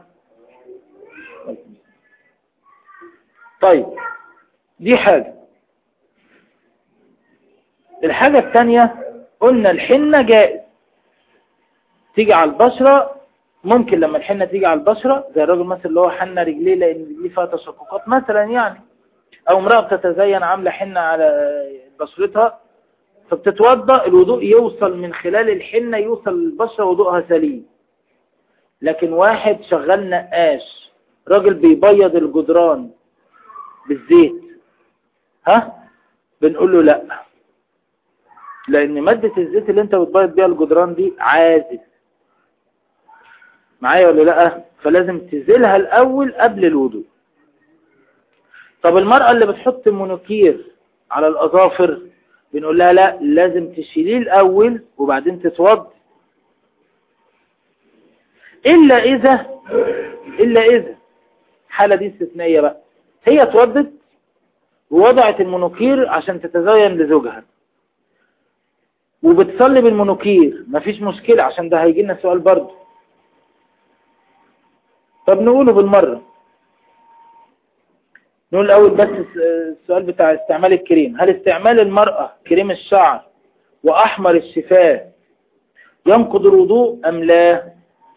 طيب دي حاجة الحاجة الثانية قلنا الحنة جائز تيجي على البشرة ممكن لما الحنة تيجي على البشرة زي الراجل مثلا اللي هو حنة رجليه لأن رجليه فيها تشققات مثلا يعني أو امرأة بتتزين عاملة حنة على بشرتها فبتتوضأ الوضوء يوصل من خلال الحنة يوصل للبشرة وضوءها سليم لكن واحد شغال نقاش راجل بيبيض الجدران بالزيت ها بنقول له لا لان مادة الزيت اللي انت بتبيض بيها الجدران دي عازل معايا ولا لا فلازم تزيلها الاول قبل الوضوء طب المرأة اللي بتحط المونوكير على الاظافر بنقول لها لا لازم تشيليه الاول وبعدين تتوضي الا اذا الا اذا الحالة دي استثنائية بقى هي اتوضت ووضعت المونوكير عشان تتزين لزوجها وبتصلي بالمونوكير مفيش مشكلة عشان ده هيجي لنا سؤال برضه طب نقوله بالمرة نقول الأول بس السؤال بتاع استعمال الكريم هل استعمال المرأة كريم الشعر وأحمر الشفاه ينقض الوضوء أم لا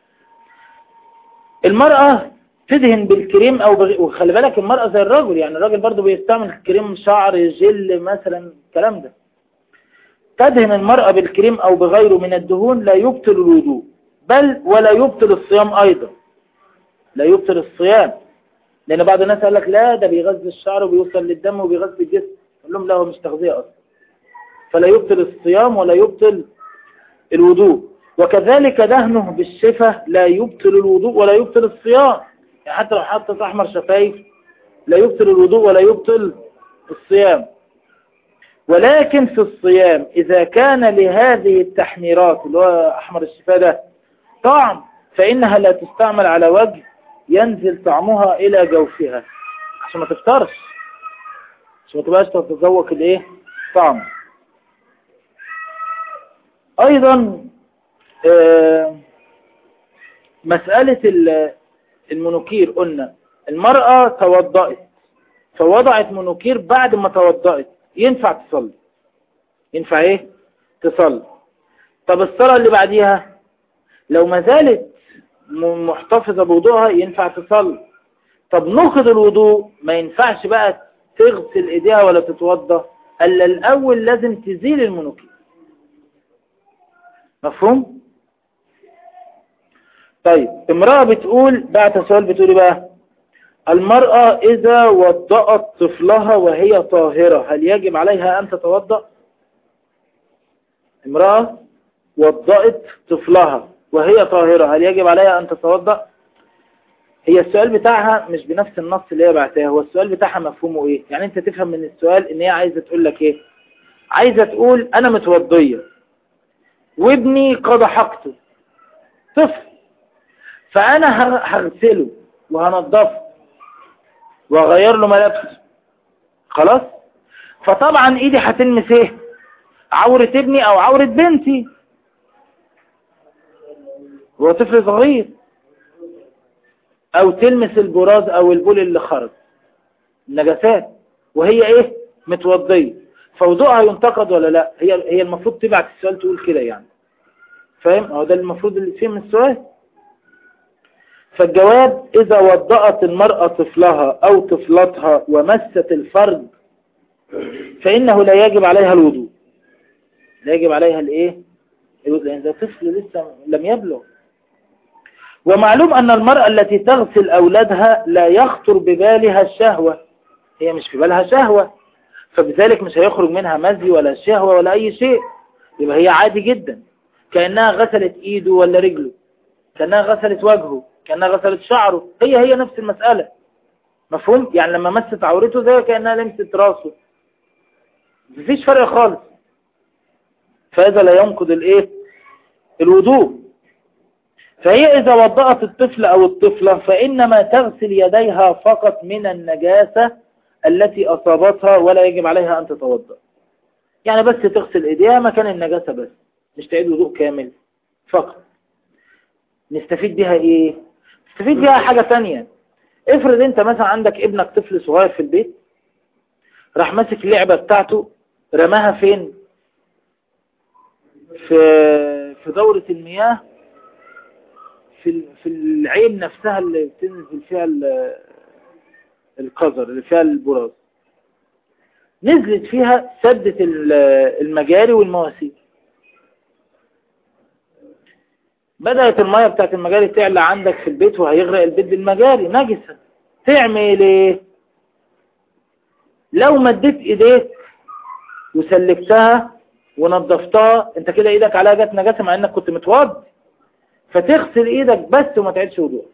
المرأة تدهن بالكريم او بغ... وخلي بالك المرأة زي الرجل يعني الراجل برضو بيستعمل كريم شعر جل مثلا الكلام ده تدهن المرأة بالكريم او بغيره من الدهون لا يبطل الوضوء بل ولا يبطل الصيام ايضا لا يبطل الصيام لان بعض الناس قال لك لا ده بيغذي الشعر وبيوصل للدم وبيغذي الجسم قال لهم لا هو مش تغذية اصلا فلا يبطل الصيام ولا يبطل الوضوء وكذلك دهنه بالشفة لا يبطل الوضوء ولا يبطل الصيام يعني حتى لو حطت أحمر شفايف لا يبطل الوضوء ولا يبطل الصيام ولكن في الصيام إذا كان لهذه التحميرات اللي هو أحمر الشفاء ده طعم فإنها لا تستعمل على وجه ينزل طعمها إلى جوفها عشان ما تفترش عشان ما تبقاش تتذوق الايه طعم أيضا آه مسألة المونوكير قلنا المرأة توضأت فوضعت مونوكير بعد ما توضأت ينفع تصلي ينفع ايه تصلي طب الصلاة اللي بعديها لو ما زالت محتفظة بوضوءها ينفع تصلي طب نقض الوضوء ما ينفعش بقى تغسل ايديها ولا تتوضى الا الاول لازم تزيل المنوكي مفهوم طيب امرأة بتقول بعد سؤال بتقول إيه بقى المرأة إذا وضأت طفلها وهي طاهرة هل يجب عليها أن تتوضأ امرأة وضأت طفلها وهي طاهرة هل يجب عليها أن تتوضأ هي السؤال بتاعها مش بنفس النص اللي هي بعتها هو السؤال بتاعها مفهومه ايه يعني انت تفهم من السؤال ان هي عايزة تقول لك ايه عايزة تقول انا متوضية وابني قد حقته طفل فانا هغسله وهنضفه واغير له ملابسه خلاص فطبعا ايدي هتلمس ايه عورة ابني او عورة بنتي هو طفل صغير او تلمس البراز او البول اللي خرج النجاسات وهي ايه متوضية فوضوءها ينتقد ولا لا هي هي المفروض تبعت السؤال تقول كده يعني فاهم هو ده المفروض اللي فيه من السؤال فالجواب إذا وضأت المرأة طفلها أو طفلتها ومست الفرج فإنه لا يجب عليها الوضوء لا يجب عليها الإيه الوضوء لأن ده طفل لسه لم يبلغ ومعلوم أن المرأة التي تغسل أولادها لا يخطر ببالها الشهوة هي مش في بالها شهوة فبذلك مش هيخرج منها مزي ولا شهوة ولا أي شيء يبقى هي عادي جدا كأنها غسلت إيده ولا رجله كأنها غسلت وجهه كأنها غسلت شعره هي هي نفس المسألة مفهوم؟ يعني لما مست عورته زي كأنها لمست راسه مفيش فرق خالص فهذا لا ينقض الايه الوضوء فهي إذا وضأت الطفل أو الطفلة فإنما تغسل يديها فقط من النجاسة التي أصابتها ولا يجب عليها أن تتوضأ يعني بس تغسل إيديها مكان النجاسة بس مش تعيد وضوء كامل فقط نستفيد بها إيه نستفيد بها حاجة تانية افرض انت مثلا عندك ابنك طفل صغير في البيت راح ماسك اللعبة بتاعته رماها فين في في دورة المياه في في العين نفسها اللي بتنزل فيها القذر اللي فيها البراز نزلت فيها سدت المجاري والمواسير بدأت المية بتاعت المجاري تعلى عندك في البيت وهيغرق البيت بالمجاري نجسة تعمل ايه لو مديت ايديك وسلكتها ونظفتها انت كده ايدك عليها جت نجاسة مع انك كنت متوضي فتغسل ايدك بس وما تعيدش وضوء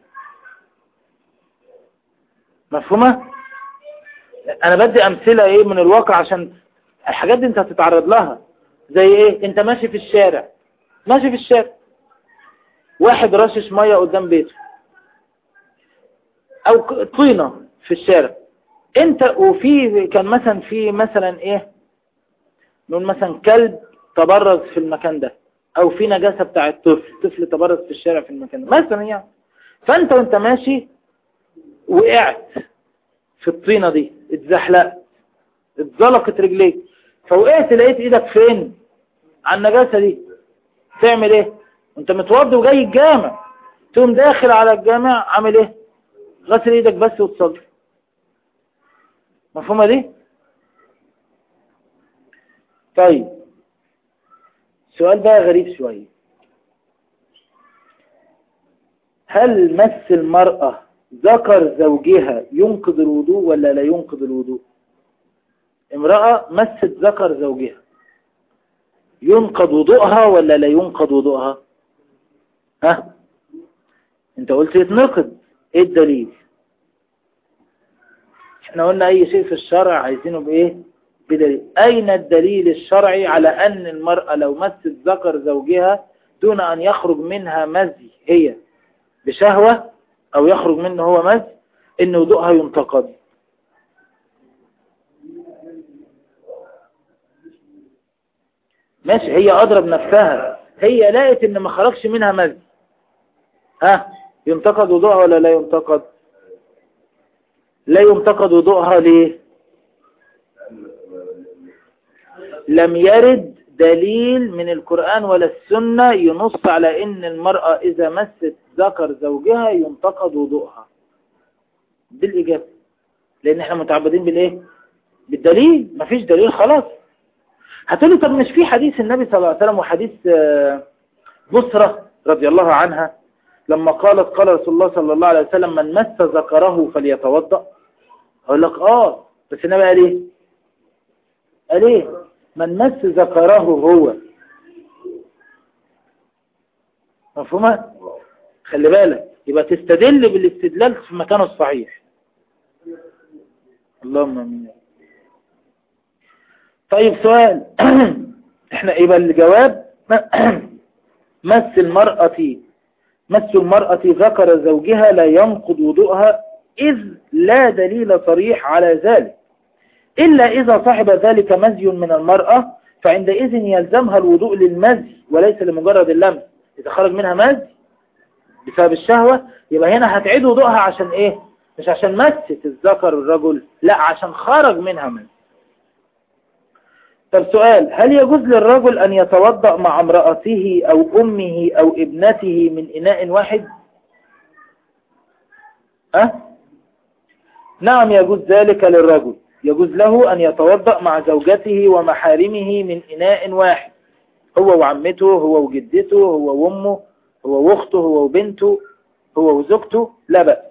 مفهومة انا بدي امثلة ايه من الواقع عشان الحاجات دي انت هتتعرض لها زي ايه انت ماشي في الشارع ماشي في الشارع واحد رشش مية قدام بيته او طينة في الشارع انت وفي كان مثلا في مثلا ايه نقول مثلا كلب تبرز في المكان ده او في نجاسة بتاع الطفل طفل تبرز في الشارع في المكان ده مثلا يعني فانت وانت ماشي وقعت في الطينة دي اتزحلقت اتزلقت رجليك فوقعت لقيت ايدك فين على النجاسة دي تعمل ايه انت متوضي وجاي الجامع تقوم داخل على الجامع عامل ايه غسل ايدك بس وتصلي مفهومة دي طيب سؤال بقى غريب شوية هل مس المرأة ذكر زوجها ينقض الوضوء ولا لا ينقض الوضوء امرأة مست ذكر زوجها ينقض وضوءها ولا لا ينقض وضوءها ها انت قلت يتنقض ايه الدليل احنا قلنا اي شيء في الشرع عايزينه بايه بدليل اين الدليل الشرعي على ان المرأة لو مست ذكر زوجها دون ان يخرج منها مزي هي بشهوة او يخرج منه هو مزي ان وضوءها ينتقض ماشي هي اضرب نفسها هي لقت ان ما خرجش منها مزي ها ينتقد وضوءها ولا لا ينتقد لا ينتقد وضوءها ليه لم يرد دليل من القرآن ولا السنة ينص على ان المرأة اذا مست ذكر زوجها ينتقد وضوءها بالإجابة لان احنا متعبدين بالايه بالدليل مفيش دليل خلاص هتقولي طب مش في حديث النبي صلى الله عليه وسلم وحديث بصرة رضي الله عنها لما قالت قال رسول الله صلى الله عليه وسلم من مس ذكره فليتوضأ أقول لك آه بس النبي قال إيه قال إيه من مس ذكره هو مفهومة خلي بالك يبقى تستدل بالاستدلال في مكانه الصحيح اللهم امين طيب سؤال احنا يبقى الجواب مس المرأة مس المرأة ذكر زوجها لا ينقض وضوءها إذ لا دليل صريح على ذلك إلا إذا صاحب ذلك مزي من المرأة فعندئذ يلزمها الوضوء للمزي وليس لمجرد اللمس إذا خرج منها مزي بسبب الشهوة يبقى هنا هتعيد وضوءها عشان إيه مش عشان مست الذكر الرجل لا عشان خرج منها مزي طب سؤال هل يجوز للرجل أن يتوضأ مع امرأته أو أمه أو ابنته من إناء واحد أه؟ نعم يجوز ذلك للرجل يجوز له أن يتوضأ مع زوجته ومحارمه من إناء واحد هو وعمته هو وجدته هو وامه هو واخته هو وبنته هو وزوجته لا بأس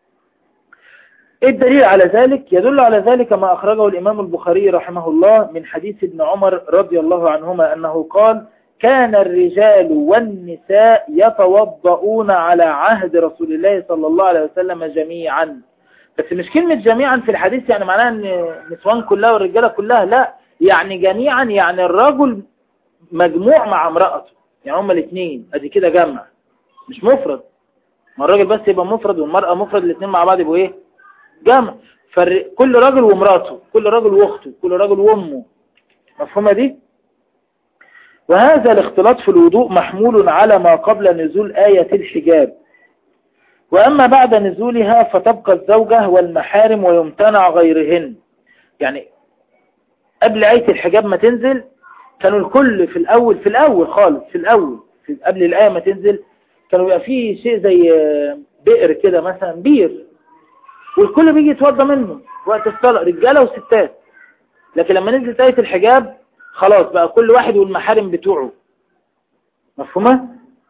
الدليل على ذلك يدل على ذلك ما أخرجه الإمام البخاري رحمه الله من حديث ابن عمر رضي الله عنهما أنه قال كان الرجال والنساء يتوضؤون على عهد رسول الله صلى الله عليه وسلم جميعا بس مش كلمة جميعا في الحديث يعني معناها ان النسوان كلها والرجالة كلها لا يعني جميعا يعني الرجل مجموع مع امرأته يعني هما الاثنين ادي كده جمع مش مفرد ما الراجل بس يبقى مفرد والمرأة مفرد الاثنين مع بعض يبقوا ايه جمع كل راجل ومراته كل راجل واخته كل راجل وامه مفهومة دي وهذا الاختلاط في الوضوء محمول على ما قبل نزول آية الحجاب وأما بعد نزولها فتبقى الزوجة والمحارم ويمتنع غيرهن يعني قبل آية الحجاب ما تنزل كانوا الكل في الأول في الأول خالص في الأول في قبل الآية ما تنزل كانوا يبقى فيه شيء زي بئر كده مثلا بير والكل بيجي يتوضى منه وقت الصلاة رجالة وستات لكن لما نزلت آية الحجاب خلاص بقى كل واحد والمحارم بتوعه مفهومة؟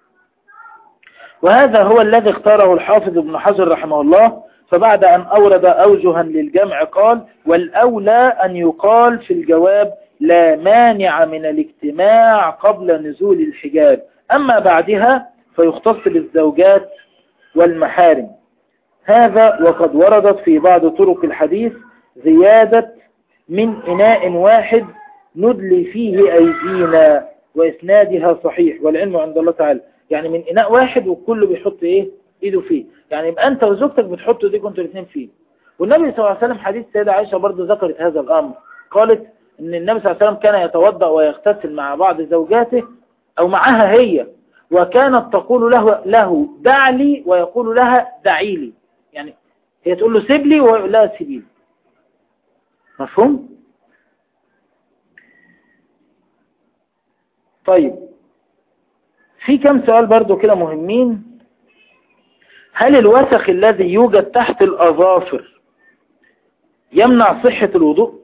وهذا هو الذي اختاره الحافظ ابن حجر رحمه الله فبعد أن أورد أوجها للجمع قال والأولى أن يقال في الجواب لا مانع من الاجتماع قبل نزول الحجاب أما بعدها فيختص بالزوجات والمحارم هذا وقد وردت في بعض طرق الحديث زيادة من إناء واحد ندلي فيه أيدينا وإسنادها صحيح والعلم عند الله تعالى يعني من إناء واحد وكله بيحط إيه إيده فيه يعني يبقى أنت وزوجتك بتحطوا إيديكم أنتوا الاثنين فيه والنبي صلى الله عليه وسلم حديث سيدة عائشة برضو ذكرت هذا الأمر قالت أن النبي صلى الله عليه وسلم كان يتوضأ ويغتسل مع بعض زوجاته أو معها هي وكانت تقول له له دع لي ويقول لها دعي لي يعني هي تقول له سيب لي ويقول لها سيبي لي مفهوم طيب في كم سؤال برضو كده مهمين هل الوسخ الذي يوجد تحت الأظافر يمنع صحة الوضوء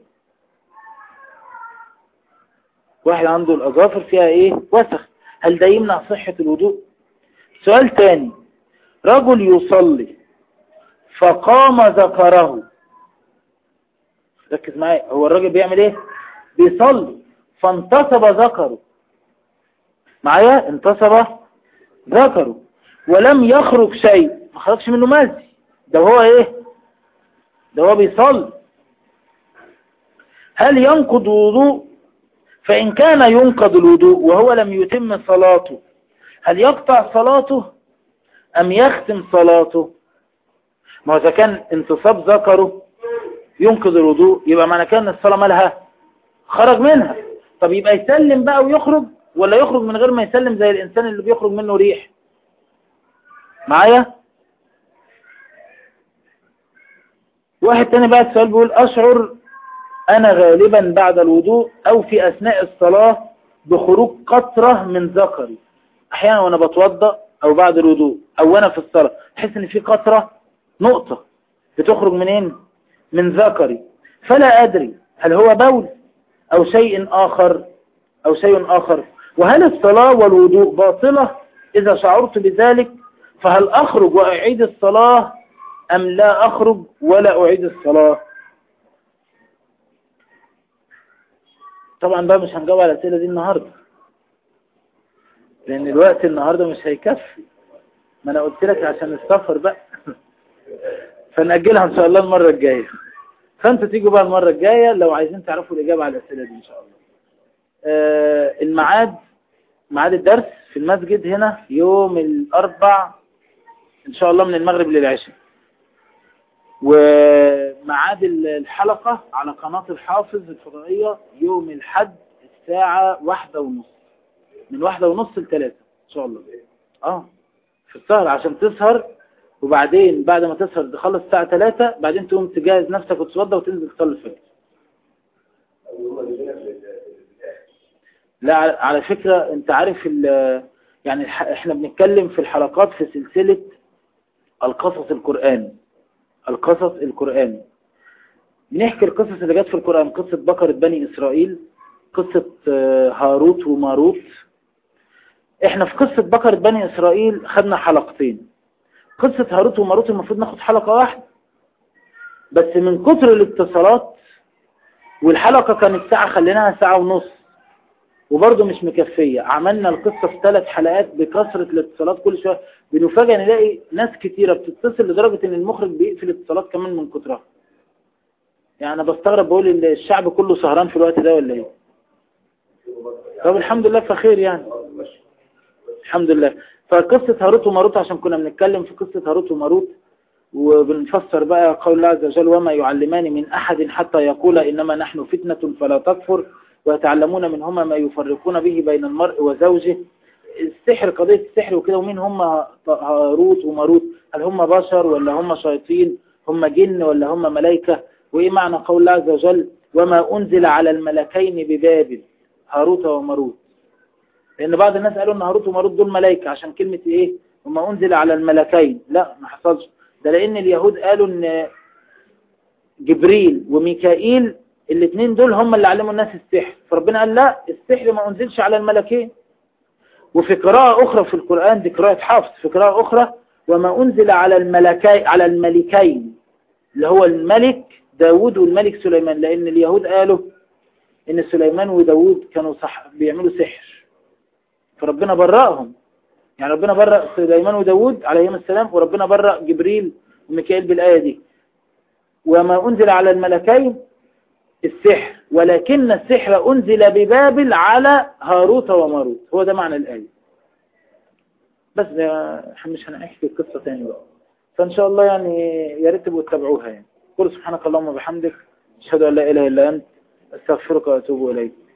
واحد عنده الأظافر فيها ايه وسخ هل ده يمنع صحة الوضوء سؤال تاني رجل يصلي فقام ذكره ركز معايا هو الراجل بيعمل ايه بيصلي فانتصب ذكره معايا انتصب ذكره ولم يخرج شيء ما خرجش منه مزي ده هو ايه ده هو بيصلي هل ينقض وضوء فإن كان ينقض الوضوء وهو لم يتم صلاته هل يقطع صلاته أم يختم صلاته ما إذا كان انتصاب ذكره ينقض الوضوء يبقى معنى كان الصلاة مالها خرج منها طب يبقى يسلم بقى ويخرج ولا يخرج من غير ما يسلم زي الإنسان اللي بيخرج منه ريح معايا واحد تاني بقى السؤال بيقول أشعر أنا غالبا بعد الوضوء أو في أثناء الصلاة بخروج قطرة من ذكري أحيانا وأنا بتوضأ أو بعد الوضوء أو وأنا في الصلاة أحس إن في قطرة نقطة بتخرج منين من ذكري فلا أدري هل هو بول أو شيء آخر أو شيء آخر وهل الصلاة والوضوء باطلة إذا شعرت بذلك فهل أخرج وأعيد الصلاة أم لا أخرج ولا أعيد الصلاة طبعا بقى مش هنجاوب على الأسئلة دي النهاردة لأن الوقت النهاردة مش هيكفي ما أنا قلت لك عشان السفر بقى فنأجلها إن شاء الله المرة الجاية فأنتوا تيجوا بقى المرة الجاية لو عايزين تعرفوا الإجابة على الأسئلة دي إن شاء الله آه الميعاد ميعاد الدرس في المسجد هنا يوم الأربع إن شاء الله من المغرب للعشاء وميعاد الحلقة على قناة الحافظ الفضائية يوم الحد الساعة واحدة ونص من واحدة ونص لثلاثة إن شاء الله آه في السهر عشان تسهر وبعدين بعد ما تسهر تخلص الساعة ثلاثة بعدين تقوم تجهز نفسك وتتوضى وتنزل تصلي الفجر لا على فكرة انت عارف يعني احنا بنتكلم في الحلقات في سلسلة القصص القرآن القصص القرآن بنحكي القصص اللي جت في القرآن قصة بقرة بني إسرائيل قصة هاروت وماروت احنا في قصة بقرة بني إسرائيل خدنا حلقتين قصة هاروت وماروت المفروض ناخد حلقة واحدة بس من كتر الاتصالات والحلقة كانت ساعة خليناها ساعة ونص وبرضه مش مكفية عملنا القصة في ثلاث حلقات بكثرة الاتصالات كل شوية بنفاجئ نلاقي ناس كتيرة بتتصل لدرجة ان المخرج بيقفل الاتصالات كمان من كترها يعني انا بستغرب بقول ان الشعب كله سهران في الوقت ده ولا ايه طب الحمد لله فخير يعني الحمد لله فقصة هاروت وماروت عشان كنا بنتكلم في قصة هاروت وماروت وبنفسر بقى قول الله عز وجل وما يعلمان من أحد حتى يقول إنما نحن فتنة فلا تكفر ويتعلمون منهما ما يفرقون به بين المرء وزوجه السحر قضية السحر وكده ومين هم هاروت وماروت هل هم بشر ولا هم شياطين هم جن ولا هم ملائكة وإيه معنى قول الله عز وجل وما أنزل على الملكين ببابل هاروت وماروت لأن بعض الناس قالوا أن هاروت وماروت دول ملائكة عشان كلمة إيه وما أنزل على الملكين لا ما حصلش ده لأن اليهود قالوا أن جبريل وميكائيل الاثنين دول هم اللي علموا الناس السحر فربنا قال لا السحر ما أنزلش على الملكين وفي قراءة أخرى في القرآن دي قراءة حفص في قراءة أخرى وما أنزل على الملكي على الملكين اللي هو الملك داود والملك سليمان لأن اليهود قالوا إن سليمان وداود كانوا صح بيعملوا سحر فربنا برأهم يعني ربنا برأ سليمان وداود عليهم السلام وربنا برأ جبريل وميكائيل بالآية دي وما أنزل على الملكين السحر ولكن السحر أنزل ببابل على هاروت وماروت هو ده معنى الآية بس مش هنحكي القصة تاني بقى فإن شاء الله يعني يا ريت تبقوا تتابعوها يعني قل سبحانك اللهم وبحمدك أشهد أن لا إله إلا أنت أستغفرك وأتوب إليك